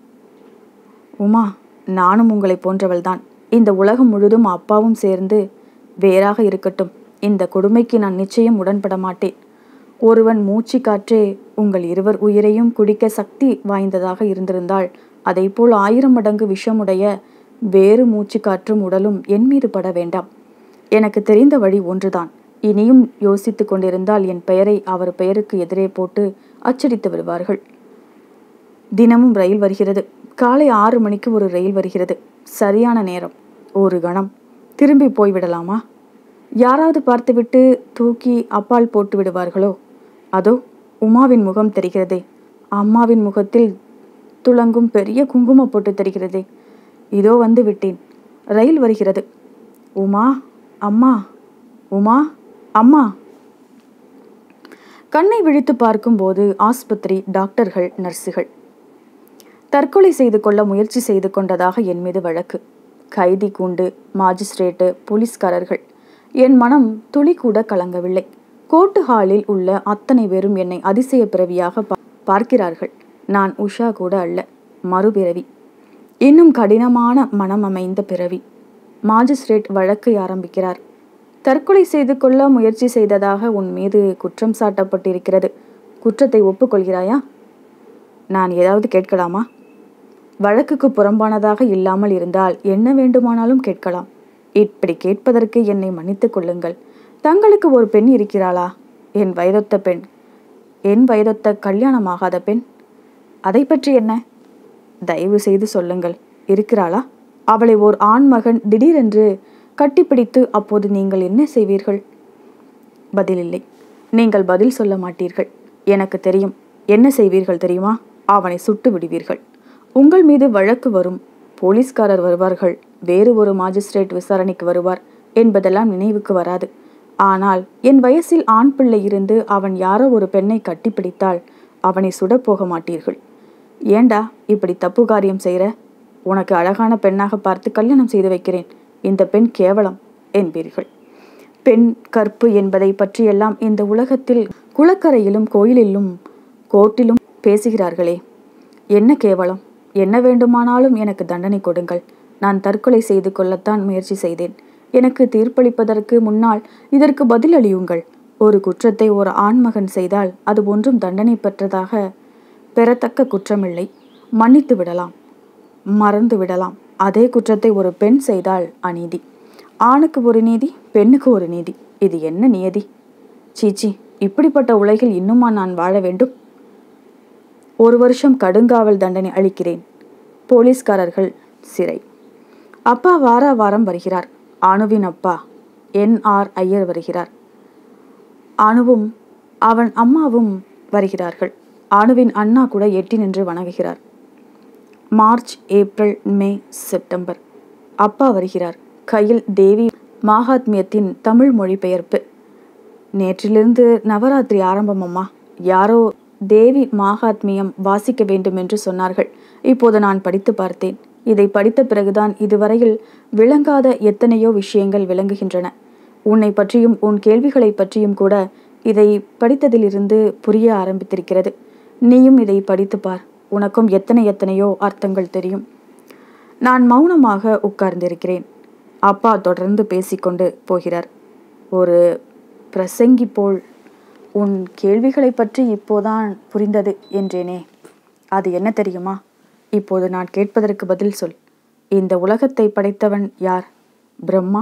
உமா நானும் உங்களை போன்றவள்தான் இந்த உலகம் முழுதும் அப்பாவும் சேர்ந்து வேறாக இருக்கட்டும் இந்த கொடுமைக்கு நான் நிச்சயம் உடன்பட மாட்டேன் ஒருவன் மூச்சு காற்றே உங்கள் இருவர் உயிரையும் குடிக்க சக்தி வாய்ந்ததாக இருந்திருந்தால் அதைப்போல் ஆயிரம் மடங்கு விஷமுடைய வேறு மூச்சு காற்றும் உடலும் என் மீது பட வேண்டாம் எனக்கு தெரிந்த வழி ஒன்றுதான் இனியும் யோசித்து கொண்டிருந்தால் என் பெயரை அவர் பெயருக்கு எதிரே போட்டு அச்சடித்து விடுவார்கள் தினமும் ரயில் வருகிறது காலை ஆறு மணிக்கு ஒரு ரயில் வருகிறது சரியான நேரம் ஒரு கணம் திரும்பி போய்விடலாமா யாராவது பார்த்துவிட்டு தூக்கி அப்பால் போட்டு விடுவார்களோ அதோ உமாவின் முகம் தெரிகிறதே அம்மாவின் முகத்தில் துளங்கும் பெரிய குங்கும போட்டு தெரிகிறதே இதோ வந்து விட்டேன் ரயில் வருகிறது உமா அம்மா உமா அம்மா கண்ணை விழித்து பார்க்கும்போது ஆஸ்பத்திரி டாக்டர்கள் நர்ஸுகள் தற்கொலை செய்து கொள்ள முயற்சி செய்து கொண்டதாக என் மீது வழக்கு கைதி கூண்டு மாஜிஸ்ட்ரேட்டு போலீஸ்காரர்கள் என் மனம் துளி கூட கலங்கவில்லை கோர்ட்டு ஹாலில் உள்ள அத்தனை பேரும் என்னை அதிசய பிறவியாக பா- பார்க்கிறார்கள் நான் உஷா கூட அல்ல மறுபிறவி இன்னும் கடினமான மனம் அமைந்த பிறவி மாஜிஸ்ட்ரேட் வழக்கை ஆரம்பிக்கிறார் தற்கொலை செய்து கொள்ள முயற்சி செய்ததாக உன் மீது குற்றம் சாட்டப்பட்டிருக்கிறது குற்றத்தை ஒப்புக்கொள்கிறாயா நான் ஏதாவது கேட்கலாமா வழக்குக்கு புறம்பானதாக இல்லாமல் இருந்தால் என்ன வேண்டுமானாலும் கேட்கலாம் இப்படி கேட்பதற்கு என்னை மன்னித்துக் கொள்ளுங்கள் தங்களுக்கு ஒரு பெண் இருக்கிறாளா என் வயதொத்த பெண் என் வயதொத்த கல்யாணமாகாத பெண் அதை பற்றி என்ன தயவு செய்து சொல்லுங்கள் இருக்கிறாளா அவளை ஓர் ஆண் மகன் திடீரென்று கட்டிப்பிடித்து அப்போது நீங்கள் என்ன செய்வீர்கள் பதில் இல்லை நீங்கள் பதில் சொல்ல மாட்டீர்கள் எனக்கு தெரியும் என்ன செய்வீர்கள் தெரியுமா அவனை சுட்டு விடுவீர்கள் உங்கள் மீது வழக்கு வரும் போலீஸ்காரர் வருவார்கள் வேறு ஒரு மாஜிஸ்ட்ரேட் விசாரணைக்கு வருவார் என்பதெல்லாம் நினைவுக்கு வராது ஆனால் என் வயசில் ஆண் பிள்ளை இருந்து அவன் யாரோ ஒரு பெண்ணை கட்டிப்பிடித்தால் அவனை சுடப் போக மாட்டீர்கள் ஏண்டா இப்படி தப்பு காரியம் செய்கிற உனக்கு அழகான பெண்ணாக பார்த்து கல்யாணம் செய்து வைக்கிறேன் இந்த பெண் கேவலம் என்பீர்கள் பெண் கற்பு என்பதை பற்றியெல்லாம் இந்த உலகத்தில் குளக்கரையிலும் கோயிலிலும் கோர்ட்டிலும் பேசுகிறார்களே என்ன கேவலம் என்ன வேண்டுமானாலும் எனக்கு தண்டனை கொடுங்கள் நான் தற்கொலை செய்து கொள்ளத்தான் முயற்சி செய்தேன் எனக்கு தீர்ப்பளிப்பதற்கு முன்னால் இதற்கு பதிலளியுங்கள் ஒரு குற்றத்தை ஒரு ஆண்மகன் செய்தால் அது ஒன்றும் தண்டனை பெற்றதாக பெறத்தக்க குற்றமில்லை மன்னித்து விடலாம் மறந்து விடலாம் அதே குற்றத்தை ஒரு பெண் செய்தால் அநீதி ஆணுக்கு ஒரு நீதி பெண்ணுக்கு ஒரு நீதி இது என்ன நியதி சீச்சி இப்படிப்பட்ட உலகில் இன்னுமா நான் வாழ வேண்டும் ஒரு வருஷம் கடுங்காவல் தண்டனை அளிக்கிறேன் போலீஸ்காரர்கள் சிறை அப்பா வார வாரம் வருகிறார் அணுவின் அப்பா என் ஆர் ஐயர் வருகிறார் அணுவும் அவன் அம்மாவும் வருகிறார்கள் அணுவின் அண்ணா கூட எட்டி நின்று வணங்குகிறார் மார்ச் ஏப்ரல் மே செப்டம்பர் அப்பா வருகிறார் கையில் தேவி மாகாத்மியத்தின் தமிழ் மொழிபெயர்ப்பு நேற்றிலிருந்து நவராத்திரி ஆரம்பம் அம்மா யாரோ தேவி மாகாத்மியம் வாசிக்க வேண்டும் என்று சொன்னார்கள் இப்போது நான் படித்து பார்த்தேன் இதை படித்த பிறகுதான் இதுவரையில் விளங்காத எத்தனையோ விஷயங்கள் விளங்குகின்றன உன்னை பற்றியும் உன் கேள்விகளை பற்றியும் கூட இதை படித்ததிலிருந்து புரிய ஆரம்பித்திருக்கிறது நீயும் இதை படித்து பார் உனக்கும் எத்தனை எத்தனையோ அர்த்தங்கள் தெரியும் நான் மௌனமாக உட்கார்ந்திருக்கிறேன் அப்பா தொடர்ந்து பேசிக்கொண்டு போகிறார் ஒரு பிரசங்கி போல் உன் கேள்விகளை பற்றி இப்போதான் புரிந்தது என்றேனே அது என்ன தெரியுமா இப்போது நான் கேட்பதற்கு பதில் சொல் இந்த உலகத்தை படைத்தவன் யார் பிரம்மா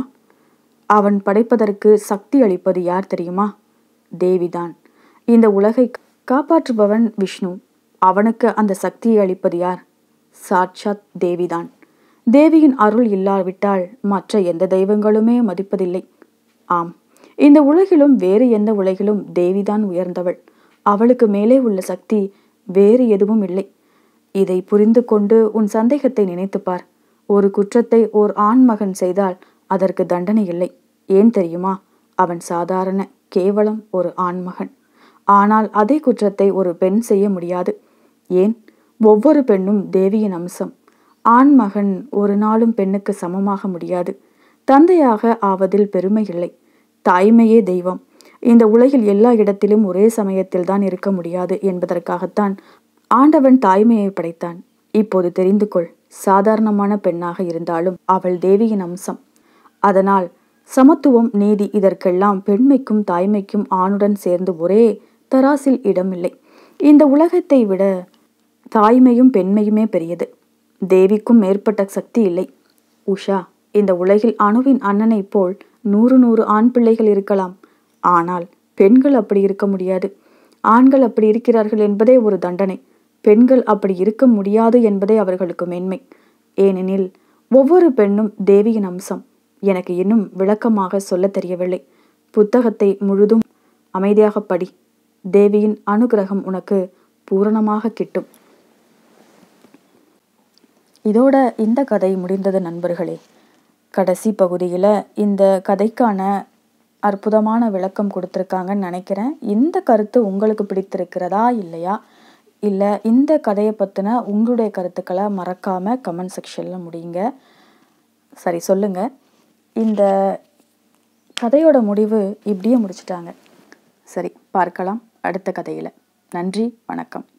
அவன் படைப்பதற்கு சக்தி அளிப்பது யார் தெரியுமா தேவிதான் இந்த உலகை காப்பாற்றுபவன் விஷ்ணு அவனுக்கு அந்த சக்தியை அளிப்பது யார் சாட்சாத் தேவிதான் தேவியின் அருள் இல்லாவிட்டால் மற்ற எந்த தெய்வங்களுமே மதிப்பதில்லை ஆம் இந்த உலகிலும் வேறு எந்த உலகிலும் தேவிதான் உயர்ந்தவள் அவளுக்கு மேலே உள்ள சக்தி வேறு எதுவும் இல்லை இதை புரிந்து கொண்டு உன் சந்தேகத்தை நினைத்துப் பார் ஒரு குற்றத்தை ஓர் ஆண்மகன் செய்தால் அதற்கு தண்டனை இல்லை ஏன் தெரியுமா அவன் சாதாரண கேவலம் ஒரு ஆண்மகன் ஆனால் அதே குற்றத்தை ஒரு பெண் செய்ய முடியாது ஏன் ஒவ்வொரு பெண்ணும் தேவியின் அம்சம் ஆண்மகன் ஒரு நாளும் பெண்ணுக்கு சமமாக முடியாது தந்தையாக ஆவதில் பெருமை இல்லை தாய்மையே தெய்வம் இந்த உலகில் எல்லா இடத்திலும் ஒரே சமயத்தில் தான் இருக்க முடியாது என்பதற்காகத்தான் ஆண்டவன் தாய்மையை படைத்தான் இப்போது தெரிந்து கொள் சாதாரணமான பெண்ணாக இருந்தாலும் அவள் தேவியின் அம்சம் அதனால் சமத்துவம் நீதி இதற்கெல்லாம் பெண்மைக்கும் தாய்மைக்கும் ஆணுடன் சேர்ந்து ஒரே தராசில் இடமில்லை இந்த உலகத்தை விட தாய்மையும் பெண்மையுமே பெரியது தேவிக்கும் மேற்பட்ட சக்தி இல்லை உஷா இந்த உலகில் அணுவின் அண்ணனைப் போல் நூறு நூறு ஆண் பிள்ளைகள் இருக்கலாம் ஆனால் பெண்கள் அப்படி இருக்க முடியாது ஆண்கள் அப்படி இருக்கிறார்கள் என்பதே ஒரு தண்டனை பெண்கள் அப்படி இருக்க முடியாது என்பதே அவர்களுக்கு மேன்மை ஏனெனில் ஒவ்வொரு பெண்ணும் தேவியின் அம்சம் எனக்கு இன்னும் விளக்கமாக சொல்லத் தெரியவில்லை புத்தகத்தை முழுதும் அமைதியாக படி தேவியின் அனுகிரகம் உனக்கு பூரணமாக கிட்டும் இதோட இந்த கதை முடிந்தது நண்பர்களே கடைசி பகுதியில் இந்த கதைக்கான அற்புதமான விளக்கம் கொடுத்துருக்காங்கன்னு நினைக்கிறேன் இந்த கருத்து உங்களுக்கு பிடித்திருக்கிறதா இல்லையா இல்லை இந்த கதையை பற்றின உங்களுடைய கருத்துக்களை மறக்காமல் கமெண்ட் செக்ஷனில் முடியுங்க சரி சொல்லுங்கள் இந்த கதையோட முடிவு இப்படியே முடிச்சிட்டாங்க சரி பார்க்கலாம் அடுத்த கதையில் நன்றி வணக்கம்